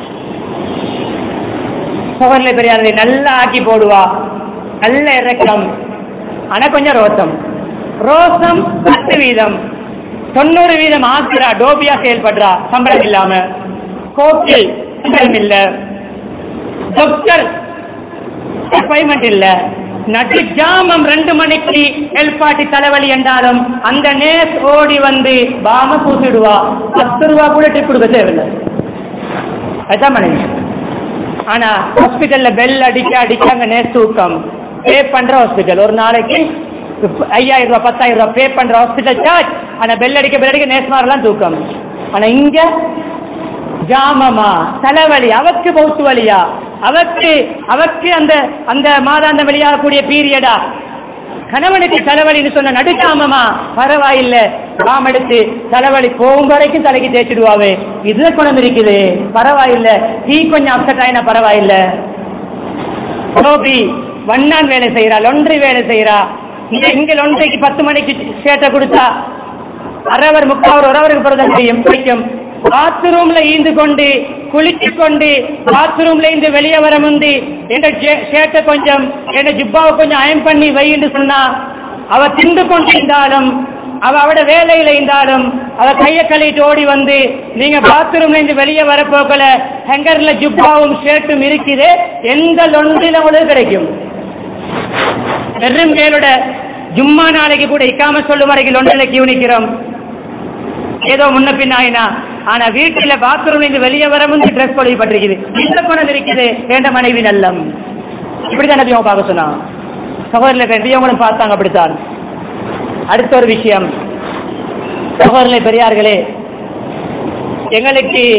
சோழர்ல பெரியாரை நல்லா ஆக்கி போடுவா நல்ல இறக்கம் ஆனா கொஞ்சம் ரோசம் ரோசம் பத்து வீதம் தொண்ணூறு வீதம் ஆசிரா டோபியா செயல்படுறா சம்பளம் இல்லாம கோக்கில் இல்ல டாக்டர் அப்பாயின்மெண்ட் இல்ல நட்டு ஜாமம் ரெண்டு மணிக்கு எல்பாட்டி தலைவலி என்றாலும் அந்த நேஸ் ஓடி வந்து பாம பூசிடுவா பத்து ரூபா கூட ட்ரிப் கொடுக்க தேவையில்லை அதான் மனைவி ஆனா ஹாஸ்பிட்டல்ல பெல் அடிக்க அடிக்க அங்க நேஸ் தூக்கம் பே பண்ற ஹாஸ்பிட்டல் ஒரு நாளைக்கு ஐயாயிரம் ரூபாய் பத்தாயிரம் ரூபாய் பே பண்ற ஹாஸ்பிட்டல் சார்ஜ் ஆனா பெல் அடிக்க பெல் அடிக்க நேஸ் மாரெல்லாம் தூக்கம் ஆனா இங்க ஜாமமா தலைவலி அவக்கு பௌத்து வலியா அவக்கு அவக்கு அந்த அந்த மாதாந்த வெளியாகக்கூடிய பீரியடா கணவனுக்கு தலைவலின்னு சொன்ன நடுக்காமமா பரவாயில்ல நாம் எடுத்து தலைவலி போகும் வரைக்கும் தலைக்கு தேய்ச்சிடுவாவே இதுல குணம் இருக்குது பரவாயில்ல டீ கொஞ்சம் அப்செட் ஆயினா பரவாயில்ல கோபி வண்ணான் வேலை செய்யறா லொன்றி வேலை செய்யறா இங்க இங்க லொன்றைக்கு பத்து மணிக்கு சேட்டை கொடுத்தா அரவர் முக்காவர் ஒரு அவருக்கு பிறகு செய்யும் பிடிக்கும் பாத்ரூம்ல ஈந்து கொண்டு குளிச்சு கொண்டு பாத்ரூம்ல இருந்து வெளியே வர முந்தி என்ற ஷேட்டை கொஞ்சம் என்ற ஜிப்பாவை கொஞ்சம் அயன் பண்ணி வைன்னு சொன்னா அவ திண்டு கொண்டிருந்தாலும் அவ அவட வேலையில இருந்தாலும் அவ கையை கழுவிட்டு ஓடி வந்து நீங்க பாத்ரூம்ல இருந்து வெளியே வர போகல ஹெங்கர்ல ஜிப்பாவும் ஷர்ட்டும் இருக்குது எந்த லொன்றில உங்களுக்கு கிடைக்கும் வெறும் மேலோட ஜும்மா நாளைக்கு கூட இக்காம சொல்லும் வரைக்கும் லொன்றில கியூ நிக்கிறோம் ஏதோ முன்ன பின் ஆயினா ஆனா வீட்டுல பாத்ரூம் இருந்து வெளியே வர முந்தி ட்ரெஸ் பொழிப்பட்டிருக்குது இந்த குணம் இருக்குது வேண்ட மனைவி நல்லம் இப்படிதான் நபி அவங்க பார்க்க சொன்னான் சகோதரில் பெரியவங்களும் பார்த்தாங்க அப்படித்தான் அடுத்த ஒரு விஷயம் சகோதரில் பெரியார்களே எங்களுக்கு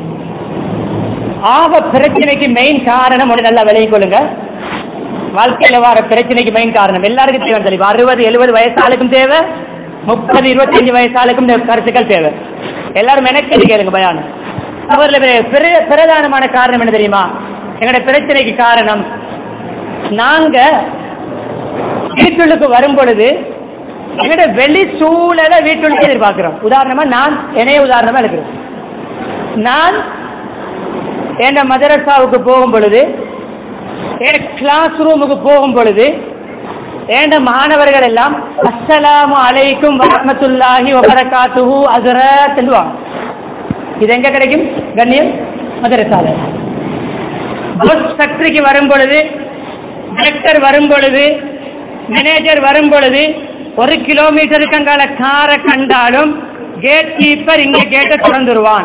ஆக பிரச்சனைக்கு மெயின் காரணம் ஒன்று நல்லா விளைய கொள்ளுங்க வாழ்க்கையில் வர பிரச்சனைக்கு மெயின் காரணம் எல்லாருக்கும் தேவை தெரியும் அறுபது எழுபது வயசாளுக்கும் தேவை முப்பது இருபத்தஞ்சு வயசாளுக்கும் இந்த கருத்துக்கள் தேவை எல்லாரும் எனக்கு கேளுங்க பயானம் அவரில் பிர பிரதானமான காரணம் என்ன தெரியுமா எங்களோட பிரச்சனைக்கு காரணம் நாங்க வீட்டுக்கு வரும் பொழுது எங்களோட வெளி சூழலை வீட்டுக்கு எதிர்பார்க்கிறோம் உதாரணமா நான் என்னைய உதாரணமா இருக்கிறேன் நான் என் மதரசாவுக்கு போகும் பொழுது என் கிளாஸ் ரூமுக்கு போகும் பொழுது ஏண்ட மாணவர்கள் எல்லாம் அஸ்ஸலாமு அலைக்கும் வரமத்துல்லாஹி வபரகாத்துஹு அசரத் சொல்லுவாங்க இது எங்க கிடைக்கும் கண்ணியம் மதரசால பஸ் ஃபேக்டரிக்கு வரும் பொழுது டிரெக்டர் வரும் பொழுது மேனேஜர் வரும் பொழுது ஒரு கிலோமீட்டருக்கு அங்கால காரை கண்டாலும் கேட் கீப்பர் இங்க கேட்டை திறந்துருவான்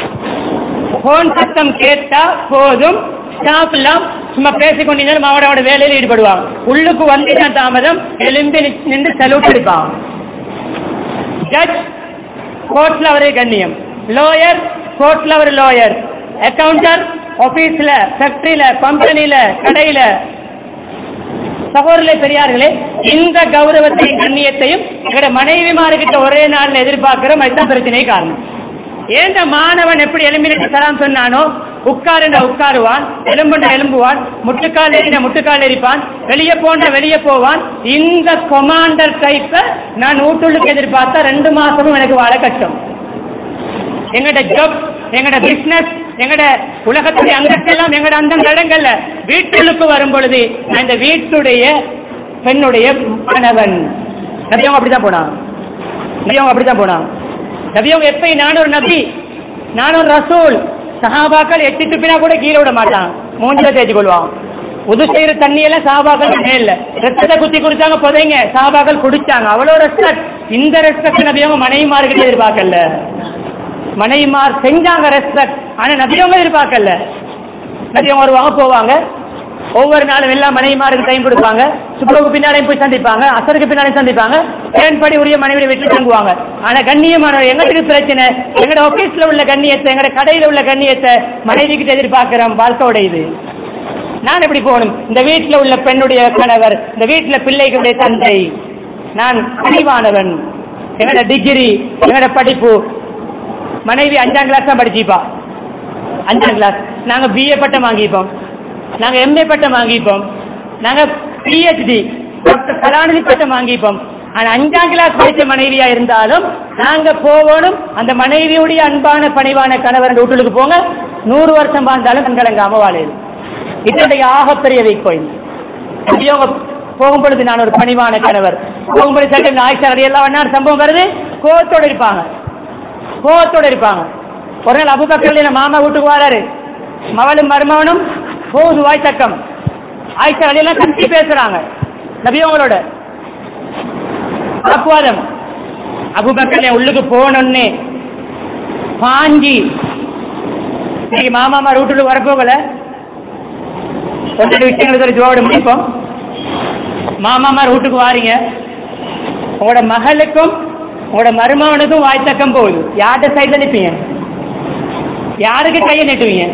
போன் சத்தம் கேட்டா போதும் ஸ்டாஃப் எல்லாம் சும்மா பேசிக்கொண்டிருந்தாலும் அவனோட வேலையில் ஈடுபடுவாங்க உள்ளுக்கு வந்துட்டான் தாமதம் எலும்பி நின்று- நின்று சல்யூட் அடிப்பான் ஜட்ஜ் கோர்ட்ல அவரே கண்ணியம் லோயர் கோர்ட்ல அவர் லோயர் அக்கவுண்டர் ஆபீஸ்ல ஃபேக்டரியில கம்பெனில கடையில சகோதரர்களே பெரியார்களே இந்த கௌரவத்தையும் கண்ணியத்தையும் எங்களோட மனைவிமார்கிட்ட ஒரே நாள்ல எதிர்பார்க்கிறோம் அதுதான் பிரச்சனை காரணம் ஏந்த மாணவன் எப்படி எலும்பிட்டு சலாம் சொன்னானோ உட்காருண்ட உட்காருவான் எலும்புண்ட எலும்புவான் முட்டுக்கால் ஏறின முட்டுக்கால் எரிப்பான் வெளியே போன வெளியே போவான் இந்த கொமாண்டர் டைப்பை நான் வீட்டுள்ளுக்கு எதிர்பார்த்தா ரெண்டு மாசமும் எனக்கு வாழ கஷ்டம் எங்கட ஜப் எங்கட பிசினஸ் எங்கட உலகத்துடைய அங்கத்தெல்லாம் எங்கட அந்த இடங்கள்ல வீட்டுக்கு வரும் பொழுது அந்த வீட்டுடைய பெண்ணுடைய கணவன் நபியவங்க அப்படிதான் போனான் நபியவங்க அப்படிதான் போனான் நபியவங்க எப்பயும் நான் ஒரு நபி நான் ஒரு ரசூல் சஹாபாக்கள் எட்டி துப்பினா கூட கீழே விட மாட்டான் மூஞ்சில தேய்ச்சி கொள்வான் உது செய்யற தண்ணியெல்லாம் சஹாபாக்கள் மேல ரத்தத்தை குத்தி குடிச்சாங்க புதைங்க சஹாபாக்கள் குடிச்சாங்க அவ்வளோ ரெஸ்பெக்ட் இந்த ரெஸ்பெக்ட் நபியவங்க மனைவிமார்கிட்ட எதிர்பார்க்கல மனைவிமார் செஞ்சாங்க ரெஸ்பெக்ட் ஆனா நபியவங்க எதிர்பார்க்கல நபியவங்க வருவாங்க போவாங்க ஒவ்வொரு நாளும் எல்லா மனைவிமாருக்கு டைம் கொடுப்பாங்க சுப்ரவுக்கு பின்னாலையும் போய் சந்திப்பாங்க அசருக்கு பின்னாலையும் சந்திப்பாங்க ஏன்படி உரிய மனைவியை விட்டு தங்குவாங்க ஆனா கண்ணியமான எங்களுக்கு பிரச்சனை எங்கட ஆபீஸ்ல உள்ள கண்ணியத்தை எங்கட கடையில உள்ள கண்ணியத்தை மனைவி கிட்ட எதிர்பார்க்கிறோம் வாழ்க்கை உடையுது நான் எப்படி போகணும் இந்த வீட்டில் உள்ள பெண்ணுடைய கணவர் இந்த வீட்டில் பிள்ளைகளுடைய தந்தை நான் அறிவானவன் எங்கட டிகிரி எங்கட படிப்பு மனைவி அஞ்சாம் கிளாஸ் தான் படிச்சிப்பா அஞ்சாம் கிளாஸ் நாங்க பிஏ பட்டம் வாங்கிப்போம் நாங்க எம்ஏ பட்டம் வாங்கிப்போம் நாங்க பிஹெச்டி டாக்டர் கலாநிதி பட்டம் வாங்கிப்போம் ஆனா அஞ்சாம் கிளாஸ் படித்த மனைவியா இருந்தாலும் நாங்க போகணும் அந்த மனைவியுடைய அன்பான பணிவான கணவர் வீட்டுக்கு போங்க நூறு வருஷம் வாழ்ந்தாலும் கண்கலங்காம வாழையுது இதனுடைய ஆகப்பெரிய வைக்கோயில் இவங்க போகும்பொழுது நான் ஒரு பணிவான கணவர் போகும்பொழுது சட்டம் ஆயிஷா எல்லாம் என்ன சம்பவம் வருது கோவத்தோட இருப்பாங்க கோவத்தோட இருப்பாங்க ஒரு நாள் அபுபக்கர் என் மாமா வீட்டுக்கு வராரு மவளும் மருமவனும் போகுது வாய் தக்கம் ஆயிஷா எல்லாம் கட்டி பேசுறாங்க நபியவங்களோட வாக்குவாதம் அபுபக்கர் என் உள்ளுக்கு போனோன்னே பாஞ்சி இன்னைக்கு மாமாமா ரூட்டுக்கு வரப்போகல ஒன்றரை விஷயங்களுக்கு ஒரு ஜோட முடிப்போம் மாமாமா ரூட்டுக்கு வாரீங்க உங்களோட மகளுக்கும் உங்களோட மருமகனுக்கும் வாய்த்தக்கம் போகுது யார்கிட்ட சைட்ல நிற்பீங்க யாருக்கு கையை நெட்டுவீங்க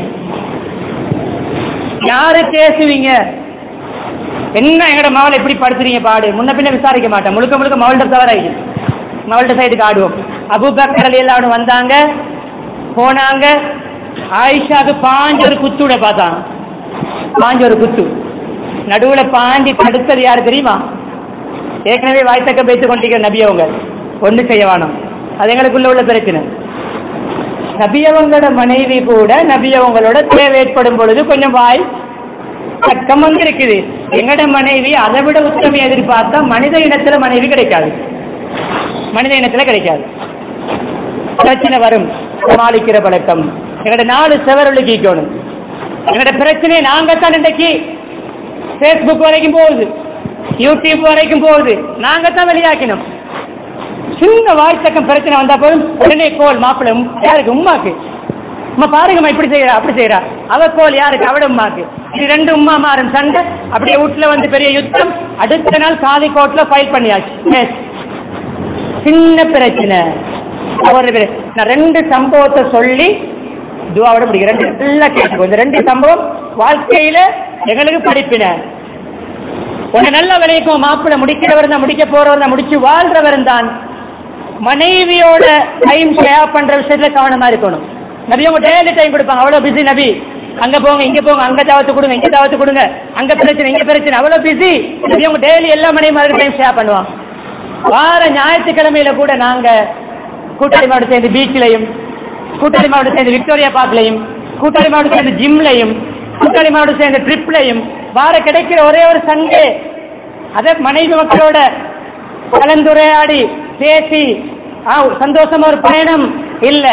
யாரு பேசுவீங்க என்ன எங்கட மகள் எப்படி படுத்துறீங்க பாடு முன்ன பின்ன விசாரிக்க மாட்டேன் முழுக்க முழுக்க மகள்கிட்ட தவிர மகள்கிட்ட சைடுக்கு ஆடுவோம் அபுபக்கர் அலி எல்லாம் வந்தாங்க போனாங்க ஆயிஷாக்கு பாஞ்சு ஒரு குத்துட பார்த்தாங்க பாஞ்சு ஒரு குத்து நடுவுல பாண்டி தடுத்தது யாரு தெரியுமா ஏற்கனவே வாய்த்தக்க பேசிக் கொண்டிருக்கிற நபி அவங்க ஒண்ணு செய்ய வேணும் அது எங்களுக்குள்ள உள்ள பிரச்சனை நபியவங்களோட மனைவி கூட நபியவங்களோட தேவை ஏற்படும் பொழுது கொஞ்சம் வாய் பக்கம் வந்து இருக்குது எங்கட மனைவி அதை விட உத்தமையை எதிர்பார்த்தா மனித இனத்துல மனைவி கிடைக்காது மனித இனத்துல கிடைக்காது பிரச்சனை வரும் சமாளிக்கிற பழக்கம் எங்கட நாலு செவருள்ள கீக்கணும் எங்கட பிரச்சனையை நாங்க தான் இன்றைக்கு ஃபேஸ்புக் வரைக்கும் போகுது யூடியூப் வரைக்கும் போகுது நாங்க தான் வெளியாக்கினோம் சின்ன வாய்த்தக்கம் பிரச்சனை வந்தா போதும் உடனே கோல் மாப்பிள்ளை உம், யாருக்கு உமாக்கு அம்மா பாருங்கம்மா இப்படி செய்யறா அப்படி செய்யறா அவ கோல் யாருக்கு அவட உமாக்கு இது ரெண்டு உமா மாறும் சண்டை அப்படியே வீட்டுல வந்து பெரிய யுத்தம் அடுத்த நாள் காதி கோர்ட்ல ஃபைல் பண்ணியாச்சு Yes. சின்ன பிரச்சனை ஒரு பெரிய- நான் ரெண்டு சம்பவத்தை சொல்லி துவாவோட பிடிக்கிறேன் ரெண்டு நல்லா கேட்டுக்கோ இந்த ரெண்டு சம்பவம் வாழ்க்கையில எங்களுக்கு படிப்பின உன்னை நல்ல விளைவிக்கும் மாப்பிள்ளை முடிக்கிறவர் தான் முடிக்க போறவர் தான் முடிச்சு வாழ்றவர் தான் மனைவியோட டைம் ஷேர் பண்ற விஷயத்துல கவனமா இருக்கணும் நபி அவங்க டெய்லி டைம் கொடுப்பாங்க அவ்வளவு பிஸி நபி அங்க போங்க இங்க போங்க அங்க தாவத்து கொடுங்க இங்க தாவத்து கொடுங்க அங்க பிரச்சனை இங்க பிரச்சனை அவ்வளவு பிஸி நபி அவங்க டெய்லி எல்லா மனைவிமாருக்கு டைம் ஷேர் பண்ணுவாங்க வார ஞாயிற்றுக்கிழமையில கூட நாங்க கூட்டாளி மாவட்டம் சேர்ந்து பீச்சிலையும் கூட்டாளி மாவட்டம் சேர்ந்து விக்டோரியா பார்க்லையும் கூட்டாளி மாவட்டம் சேர்ந்து ஜிம்லையும் கூட்டாளி மாவட்டம் சேர்ந்து ட்ரிப்லையும் வார கிடைக்கிற ஒரே ஒரு சண்டே அதை மனைவி மக்களோட கலந்துரையாடி பேசி ஆ, சந்தோஷமா ஒரு பயணம் இல்ல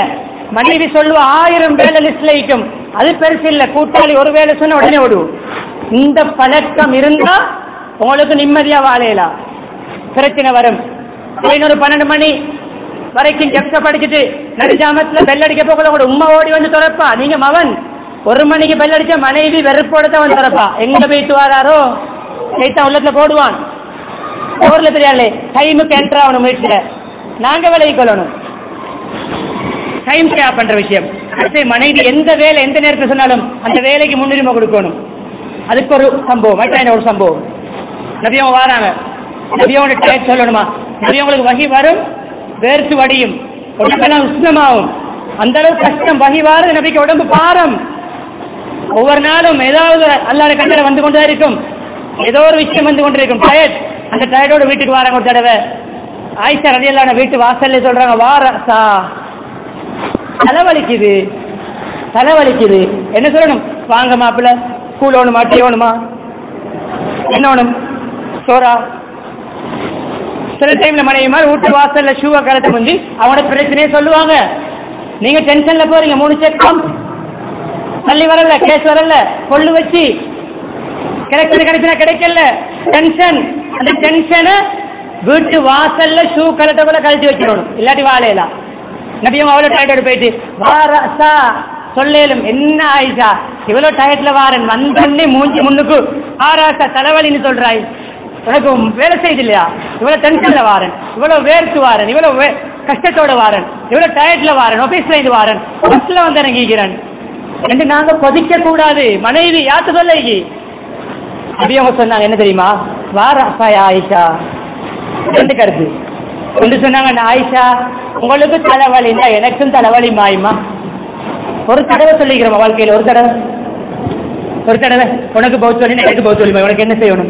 மனைவி சொல்லுவா ஆயிரம் வேலை லிஸ்ட்ல இருக்கும் அது பெருசு இல்ல கூட்டாளி ஒரு வேலை சொன்ன உடனே விடுவோம் இந்த பழக்கம் இருந்தா உங்களுக்கு நிம்மதியா வாழையலாம் பிரச்சனை வரும் இன்னொரு பன்னெண்டு மணி வரைக்கும் ஜப்ச படிச்சுட்டு நடுஜாமத்துல பெல் அடிக்க போக கூட உம்மா ஓடி வந்து திறப்பா நீங்க மவன் ஒரு மணிக்கு பெல் அடிச்ச மனைவி வெறுப்போட தான் வந்து திறப்பா எங்க போயிட்டு வராரோ கைத்தான் உள்ளத்துல போடுவான் ஊர்ல தெரியாதுலே டைமுக்கு என்டர் ஆகணும் வீட்டுல நாங்க விலகி கொள்ளணும் டைம் ஸ்டேப் பண்ற விஷயம் அடுத்து மனைவி எந்த வேலை எந்த நேரத்தில் சொன்னாலும் அந்த வேலைக்கு முன்னுரிமை கொடுக்கணும் அதுக்கு ஒரு சம்பவம் மற்ற ஒரு சம்பவம் நபியவங்க வராங்க நபியோட டயட் சொல்லணுமா நபியவங்களுக்கு வகி வரும் வேர்த்து வடியும் உடம்பெல்லாம் உஷ்ணமாகும் அந்த அளவுக்கு கஷ்டம் வகி வாரது நபிக்கு உடம்பு பாரம் ஒவ்வொரு நாளும் ஏதாவது அல்லாத கண்டல வந்து கொண்டுதான் இருக்கும் ஏதோ ஒரு விஷயம் வந்து கொண்டிருக்கும் டயட் அந்த டயர்டோட வீட்டுக்கு வராங்க ஒரு தடவை ஆயிஷா ரலியல்லான வீட்டு வாசல்ல சொல்றாங்க வாரசா தலைவலிக்குது தலைவலிக்குது என்ன சொல்லணும் வாங்க மாப்பிள்ள கூழ் வேணுமா டீ வேணுமா என்ன வேணும் சோறா சில டைம்ல மனைவி மாதிரி வீட்டு வாசல்ல ஷூவை கலத்து முந்தி அவனோட பிரச்சனையே சொல்லுவாங்க நீங்க டென்ஷன்ல போறீங்க மூணு செக் தள்ளி வரல கேஸ் வரல கொள்ளு வச்சு கிடைச்சது கிடைச்சா கிடைக்கல டென்ஷன் அந்த டென்ஷனை வீட்டு வாசல்ல ஷூ கலட்ட கூட கழட்டி வச்சிடணும் இல்லாட்டி வாழையலாம் நபியும் அவ்வளோ டயர்டோட போயிட்டு வாரசா சொல்லேலும் என்ன ஆயிஷா இவ்வளோ டயர்ட்ல வாரன் வந்தோடனே மூஞ்சி முன்னுக்கு ஆராசா தலைவலின்னு சொல்றாய் உனக்கு வேலை செய்து இல்லையா இவ்வளோ டென்ஷன்ல வாரன் இவ்வளோ வேர்த்து வாரன் இவ்வளோ வே- கஷ்டத்தோட வாரன் இவ்வளோ டயர்ட்ல வாரன் ஆபீஸ்ல இது வாரன் பஸ்ல வந்து இறங்கிக்கிறேன் என்று நாங்க கொதிக்க கூடாது மனைவி யாத்து சொல்ல அப்படியே அவங்க சொன்னாங்க என்ன தெரியுமா வாராசாயா ஆயிஷா ரெண்டு கருத்து ஒன்று சொன்னாங்க "நான் ஆயிஷா உங்களுக்கு தலைவலின்னா எனக்கும் தலைவலி மாயுமா ஒரு தடவை சொல்லிக்கிறோம் வாழ்க்கையில் ஒரு தடவை ஒரு தடவை உனக்கு பௌத் சொல்லி எனக்கு பௌத் சொல்லி உனக்கு என்ன செய்யணும்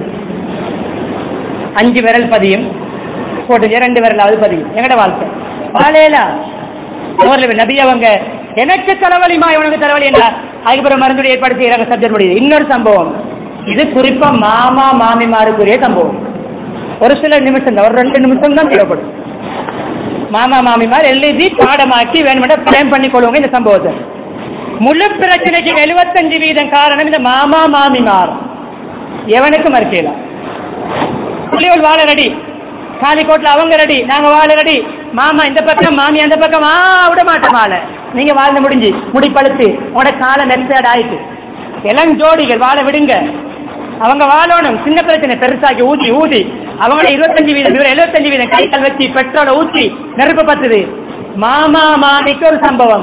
அஞ்சு விரல் பதியும் போட்டு இரண்டு விரலாவது பதியும் எங்கட வாழ்க்கை வாழையில ஊர்ல நபி அவங்க எனக்கு தலைவலிமா இவனுக்கு தலைவலி என்ன அதுக்கப்புறம் மருந்து ஏற்பாடு செய்யறாங்க சப்ஜெக்ட் முடியுது இன்னொரு சம்பவம் இது குறிப்பா மாமா மாமிமாருக்குரிய சம்பவம் ஒரு சில நிமிஷம் தான் ஒரு ரெண்டு நிமிஷம் தான் தேவைப்படும் மாமா மாமிமார் எழுதி பாடமாக்கி வேணுமெண்டா பிளான் பண்ணி கொள்வாங்க இந்த சம்பவத்தை முழு பிரச்சனைக்கு எழுபத்தஞ்சு வீதம் காரணம் இந்த மாமா மாமிமார் எவனுக்கும் மறுக்கலாம் புள்ளிகள் வாழ ரெடி காலிக்கோட்டில் அவங்க ரெடி நாங்க வாழ ரெடி மாமா இந்த பக்கம் மாமி அந்த பக்கம் ஆ விட மாட்டோம் வாழ நீங்க வாழ்ந்து முடிஞ்சு முடி பழுத்து உங்களோட காலை நெக்ஸ்ட் ஆயிட்டு எல்லாம் ஜோடிகள் வாழ விடுங்க அவங்க வாழணும் சின்ன பிரச்சனை பெருசாக்கி ஊதி ஊதி அவங்கள இருபத்தஞ்சு வீதம் இவர் எழுபத்தஞ்சு வீதம் கை கால் வச்சு பெட்ரோலை ஊற்றி நெருப்பு பத்துது மாமா மாமிக்கு ஒரு சம்பவம்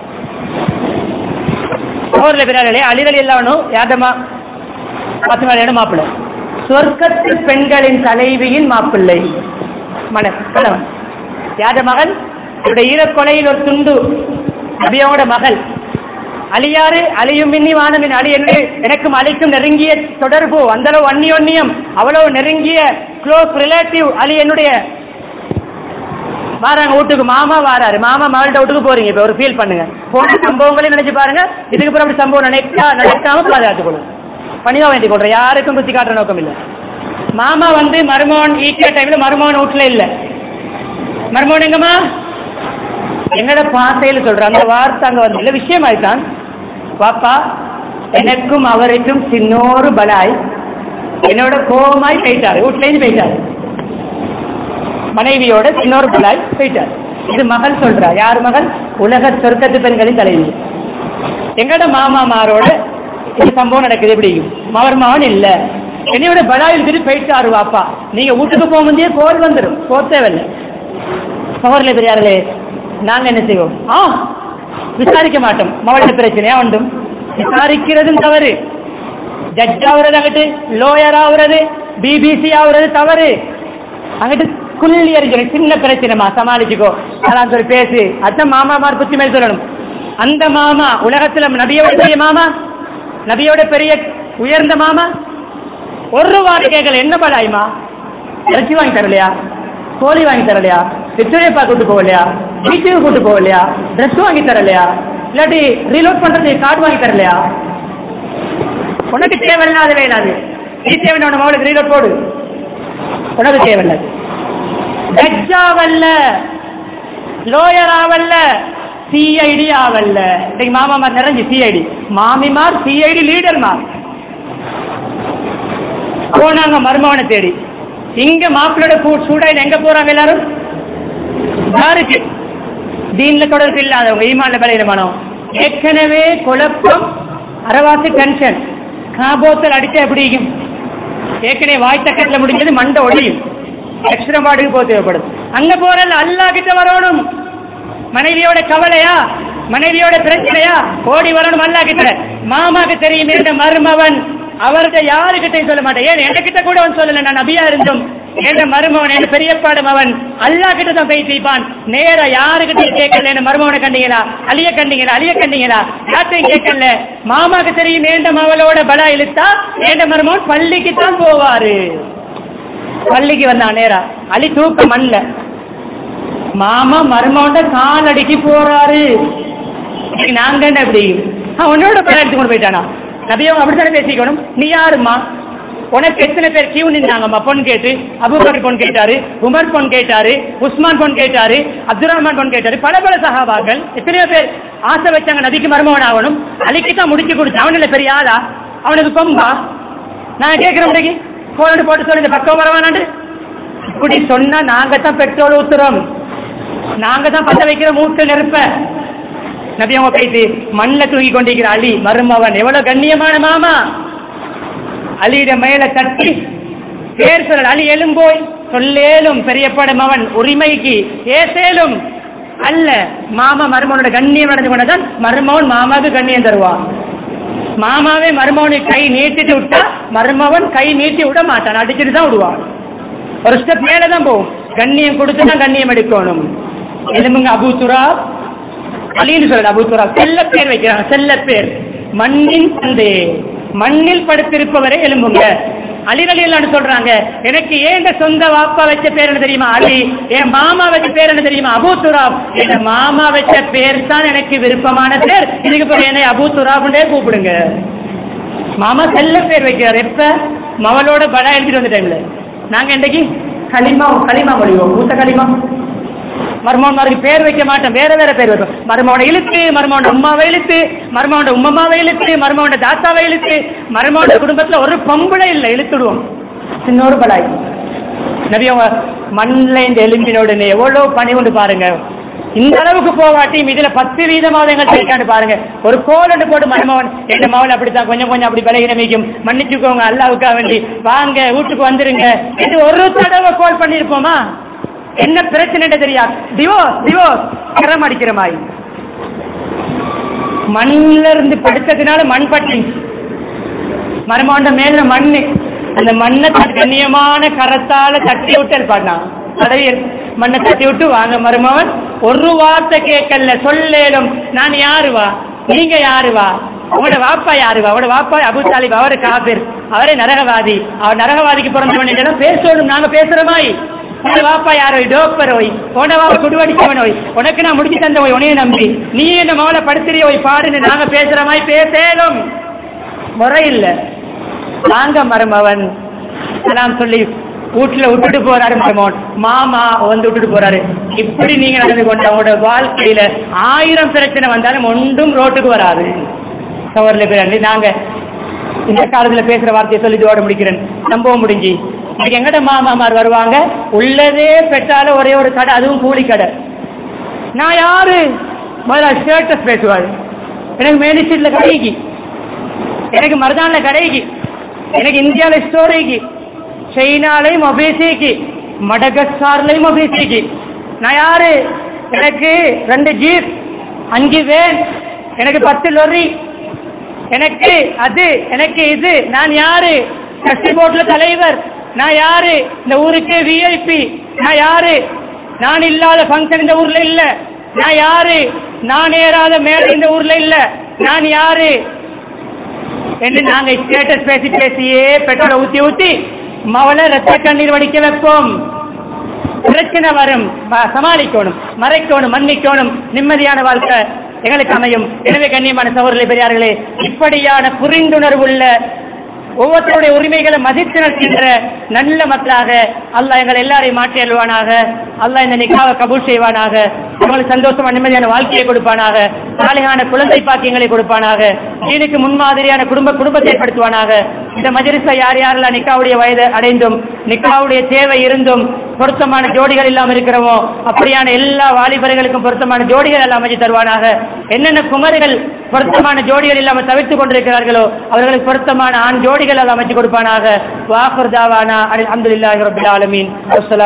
ஊர்ல பிறாலே அழிவல் இல்லாமனும் யாதமா பத்து நாள் மாப்பிள்ளை சொர்க்கத்து பெண்களின் தலைவியின் மாப்பிள்ளை மன கணவன் யாத மகன் இவருடைய ஈரக்கொலையில் ஒரு துண்டு நபியோட மகள் அழியாறு அழியும் மின்னி வானமின் அழி என்று எனக்கும் அழிக்கும் நெருங்கிய தொடர்பு அந்த அளவு அந்நியோன்னியம் அவ்வளவு நெருங்கிய க்ளோஸ் ரிலேட்டிவ் அலி என்னுடைய வாராங்க வீட்டுக்கு மாமா வாராரு மாமா மகள்கிட்ட வீட்டுக்கு போறீங்க இப்ப ஒரு ஃபீல் பண்ணுங்க போன சம்பவங்களையும் நினைச்சு பாருங்க இதுக்கு அப்புறம் அப்படி சம்பவம் நினைக்கா நடக்காம பாதுகாத்துக் கொள்ளுங்க பண்ணிதான் வேண்டிக் கொள்றேன் யாருக்கும் குத்தி காட்டுற நோக்கம் இல்லை மாமா வந்து மருமகன் ஈட்டிய டைம்ல மருமகன் வீட்டுல இல்ல மருமகன் எங்கம்மா எங்கட பாசையில் சொல்ற அந்த வார்த்தை அங்க வந்து இல்ல விஷயம் ஆயிட்டான் பாப்பா எனக்கும் அவருக்கும் சின்னோரு பலாய் என்னோட கோபமாய் போயிட்டாரு வீட்டுல இருந்து போயிட்டாரு மனைவியோட சின்னோரு பலாய் போயிட்டார் இது மகள் சொல்றா யார் மகள் உலக சொர்க்கத்து பெண்களின் தலைவி எங்கட மாமாமாரோட இது சம்பவம் நடக்குது எப்படி அவர் மகன் இல்ல என்னையோட பலாயில் திரு போயிட்டாரு வாப்பா நீங்க வீட்டுக்கு போக முடியே கோல் வந்துடும் போக தேவையில்லை சகோதரில் பெரியார்களே நாங்க என்ன செய்வோம் ஆ விசாரிக்க மாட்டோம் மவள பிரச்சனையா உண்டும் விசாரிக்கிறதும் தவறு ஜட்ஜ் ஆகுறது அங்கிட்டு லோயர் ஆகுறது பிபிசி ஆகுறது தவறு அங்கிட்டு குள்ளி அறிஞர் சின்ன பிரச்சனைமா சமாளிச்சுக்கோ அதான் சொல்லி பேசு அதான் மாமாமார் புத்தி மேல் சொல்லணும் அந்த மாமா உலகத்துல நபியோட பெரிய மாமா நபியோட பெரிய உயர்ந்த மாமா ஒரு வார்த்தை கேட்கல என்ன படாயுமா இறைச்சி வாங்கி தரலையா கோழி வாங்கி தரலையா விக்டோரியப்பா கூட்டு போகலையா வீட்டுக்கு கூட்டு போகலையா ட்ரெஸ் வாங்கி தரலையா இல்லாட்டி ரீலோட் பண்றதுக்கு கார்டு வாங்கி தரலையா உனக்கு தேவையில்லாத வேலாது நீ தேவையான உன மகளுக்கு ரீலோட் போடு உனக்கு தேவையில்லாது ஜட்ஜாவல்ல லோயராவல்ல சிஐடி ஆவல்ல இன்னைக்கு மாமாமார் நிறைஞ்சு சிஐடி மாமிமார் சிஐடி லீடர்மார் போனாங்க மருமகனை தேடி இங்க மாப்பிளோட சூடாயில் எங்க போறாங்க எல்லாரும் யாருக்கு தீன்ல தொடர்பு இல்லாதவங்க ஈமான்ல பலகீனமானவங்க ஏற்கனவே குழப்பம் அரவாசி டென்ஷன் காபோத்தல் அடிச்சா எப்படி இருக்கும் ஏற்கனவே வாய் தக்கத்துல முடிஞ்சது மண்டை ஒடியும் எக்ஸ்ட்ரா பாடுக்கு போக தேவைப்படும் அங்க போறல அல்லா கிட்ட வரணும் மனைவியோட கவலையா மனைவியோட பிரச்சனையா ஓடி வரணும் அல்லா கிட்ட மாமாக்கு தெரியும் என்ற மருமவன் அவர்கிட்ட யாருக்கிட்டையும் சொல்ல மாட்டேன் ஏன் என்கிட்ட கூட அவன் சொல்லல நான் நபியா இருந்தும் என்ற மருமவன் என் பெரியப்பாடும் அவன் அல்லா கிட்ட தான் போய் தீப்பான் நேர யாருக்கிட்டையும் கேட்கல என்ன மருமவனை கண்டீங்களா அழிய கண்டீங்களா அழிய கண்டீங்களா யார்ட்டையும் கேட்கல மாமாக்கு தெரியும் ஏண்ட மவளோட பலா இழுத்தா ஏண்ட மருமவன் பள்ளிக்கு தான் போவாரு பள்ளிக்கு வந்தான் நேரா அலி தூக்க மண்ல மாமா மருமகண்ட காலடிக்கு போறாரு இன்னைக்கு நாங்க என்ன எப்படி ஆ, உன்னோட பேர் எடுத்து கொண்டு போயிட்டானா நபியவங்க அப்படித்தானே பேசிக்கணும் நீ யாரும்மா உனக்கு எத்தனை பேர் கியூ நின்றாங்கம்மா பொன் கேட்டு அபூபக்கர் பொன் கேட்டாரு உமர் பொன் கேட்டாரு உஸ்மான் பொன் கேட்டாரு அப்துல் ரஹ்மான் பொன் கேட்டாரு பல பல சகாபாக்கள் எத்தனையோ பேர் ஆசை வச்சாங்க நபிக்கு மருமகன் ஆகணும் அலிக்கு தான் முடிச்சு கொடுத்து அவன் இல்ல பெரிய ஆளா அவனுக்கு கொம்பா நான் கேட்கிறேன் இன்னைக்கு போட்டு போட்டு சொல்லி இந்த பக்கம் வரவானாண்டு இப்படி சொன்னா நாங்க தான் பெட்ரோல் ஊத்துறோம் நாங்க தான் பத்த வைக்கிற மூட்டு நெருப்ப நபி அவங்க போயிட்டு மண்ணில் தூக்கி கொண்டிருக்கிற அலி மருமவன் எவ்வளவு கண்ணியமான மாமா அலியிட மேல தட்டி பேர் சொல்ல அலி எலும்போய் சொல்லேலும் பெரியப்படும் அவன் உரிமைக்கு ஏசேலும் அல்ல மாமா மருமகனோட கண்ணியம் நடந்து கொண்டதான் மருமகன் மாமாவுக்கு கண்ணியம் தருவான் மாமாவே மருமகனுக்கு கை நீட்டிட்டு விட்டா மருமகன் கை நீட்டி விட மாட்டான் அடிச்சுட்டு தான் விடுவான் ஒரு ஸ்டெப் மேல தான் போகும் கண்ணியம் கொடுத்து தான் கண்ணியம் எடுக்கணும் எலும்புங்க அபூத்துரா அலின்னு சொல்லல அபூத்துரா செல்ல பேர் வைக்கிறாங்க செல்ல பேர் மண்ணின் தந்தை மண்ணில் படுத்திருப்பவரை எலும்புங்க அலிரலியல்லான்னு சொல்றாங்க எனக்கு ஏங்க சொந்த வாப்பா வச்ச பேர் என்ன தெரியுமா அலி என் மாமா வச்ச பேர் என்ன தெரியுமா அபூத்துராப் என் மாமா வச்ச பேர் தான் எனக்கு விருப்பமான பேர் இதுக்கு பிறகு என்னை அபூத்துராப்னே கூப்பிடுங்க மாமா செல்ல பேர் வைக்கிறார் எப்ப மவளோட படா எழுதிட்டு வந்த டைம்ல நாங்க இன்னைக்கு களிமா களிமா மொழிவோம் மூத்த களிமா மருமகன்மாருக்கு பேர் வைக்க மாட்டோம் வேற வேற பேர் வைப்போம் மருமகனை இழுத்து மருமகன் உம்மாவை இழுத்து மருமகன் உம்மம்மாவை இழுத்து மருமகன் தாத்தாவை இழுத்து மருமகன் குடும்பத்துல ஒரு பொம்பளை இல்லை இழுத்துடுவோம் சின்னொரு பலாய் நபி அவங்க மண்ணில் இந்த எலும்பினோடனே எவ்வளவு பணி கொண்டு பாருங்க இந்த அளவுக்கு போகாட்டியும் இதுல பத்து வீதமாக எங்க இருக்கான்னு பாருங்க ஒரு கோலண்டு போட்டு மருமகன் எங்க மகன் அப்படித்தான் கொஞ்சம் கொஞ்சம் அப்படி பலகீனமிக்கும் மன்னிச்சுக்கோங்க அல்லாவுக்காக வேண்டி வாங்க வீட்டுக்கு வந்துருங்க இது ஒரு தடவை கோல் பண்ணிருப்போமா என்ன பிரச்சனை தெரியாது டிவோர்ஸ் டிவோர்ஸ் கரம் அடிக்கிற மாதிரி மண்ணில இருந்து படுத்ததுனால மண் பட்டி மருமாண்ட மேல மண்ணு அந்த மண்ணை த- கண்ணியமான கரத்தால தட்டி விட்டு இருப்பாண்ணா தடவி மண்ணை தட்டி விட்டு வாங்க மருமவன் ஒரு வார்த்தை கேட்கல சொல்லேலும் நான் யாரு வா நீங்க யாரு வா அவனோட வாப்பா யாரு வா அவனோட வாப்பா அபு தாலிப் அவரு காபிர் அவரே நரகவாதி அவர் நரகவாதிக்கு பிறந்தவன் என்றெல்லாம் பேசணும் நாங்க பேசுறோமாய் உன வாப்பா யாரோ டோப்பர் ஓய் உன வாப்பா குடுவடிச்சவன் ஓய் உனக்கு நான் முடிச்சு தந்த ஓய் உனைய நம்பி நீ என்ன மகளை படுத்துறிய ஓய் பாடுன்னு நாங்க பேசுற மாதிரி பேசேலும் முறை இல்ல நாங்க மருமவன் நான் சொல்லி வீட்டுல விட்டுட்டு போறாரு மருமகன் மாமா வந்து விட்டுட்டு போறாரு இப்படி நீங்க நடந்து கொண்ட உங்களோட வாழ்க்கையில ஆயிரம் பிரச்சனை வந்தாலும் ஒன்றும் ரோட்டுக்கு வராது சவரில் பேர் நாங்க இந்த காலத்துல பேசுற வார்த்தையை சொல்லி இதோட முடிக்கிறேன் சம்பவம் முடிஞ்சு இன்னைக்கு எங்கட மாமாமார் வருவாங்க உள்ளதே பெற்றால ஒரே ஒரு கடை அதுவும் கூலி கடை நான் யாரு முதல்ல ஸ்டேட்டஸ் பேசுவாள் எனக்கு மேனி ஸ்ட்ரீட்ல கடைக்கு எனக்கு மருதான்ல கடைக்கு எனக்கு இந்தியாவில் ஸ்டோரிக்கு சைனாலையும் மொபேசிக்கு மடகஸ்கார்லையும் மொபேசிக்கு நான் யாரு எனக்கு ரெண்டு ஜீப் அஞ்சு வேன் எனக்கு பத்து லொரி எனக்கு அது எனக்கு இது நான் யாரு கட்சி போர்ட்ல தலைவர் நான் யாரு இந்த ஊருக்கு விஐபி நான் யாரு நான் இல்லாத ஃபங்க்ஷன் இந்த ஊர்ல இல்ல நான் யாரு நான் ஏறாத மேடை இந்த ஊர்ல இல்ல நான் யாரு என்று நாங்க ஸ்டேட்டஸ் பேசி பேசியே பெட்ரோலை ஊத்தி ஊத்தி மவளை ரத்த கண்ணீர் வடிக்க வைப்போம் பிரச்சனை வரும் ப- சமாளிக்கணும் மறைக்கணும் மன்னிக்கணும் நிம்மதியான வாழ்க்கை எங்களுக்கு அமையும் எனவே கண்ணியமான சகோதரர்களே பெரியார்களே இப்படியான புரிந்துணர்வுள்ள ஒவ்வொருத்தருடைய உரிமைகளை மதித்து நடக்கின்ற நல்ல மக்களாக அல்லாஹ் எங்கள் எல்லாரையும் மாற்றி அல்வானாக அல்லாஹ் இந்த நிக்காவை கபூல் செய்வானாக அவங்களுக்கு சந்தோஷமா நிம்மதியான வாழ்க்கையை கொடுப்பானாக சாலிகான குழந்தை பாக்கியங்களை கொடுப்பானாக தீனுக்கு முன்மாதிரியான குடும்ப குடும்பத்தை ஏற்படுத்துவானாக இந்த மஜரிசை யார் யாரெல்லாம் நிக்காவுடைய வயது அடைந்தும் நிக்காவுடைய தேவை இருந்தும் பொருத்தமான ஜோடிகள் இல்லாமல் இருக்கிறோமோ அப்படியான எல்லா வாலிபர்களுக்கும் பொருத்தமான ஜோடிகள் எல்லாம் அமைச்சு தருவானாக என்னென்ன குமரிகள் பொருத்தமான ஜோடிகள் இல்லாமல் தவிர்த்து கொண்டிருக்கிறார்களோ அவர்களுக்கு பொருத்தமான ஆண் ஜோடிகள் எல்லாம் அமைச்சு கொடுப்பானாக வாஃபர் தாவானா அலமதுல்லாஹி ரபில் ஆலமீன்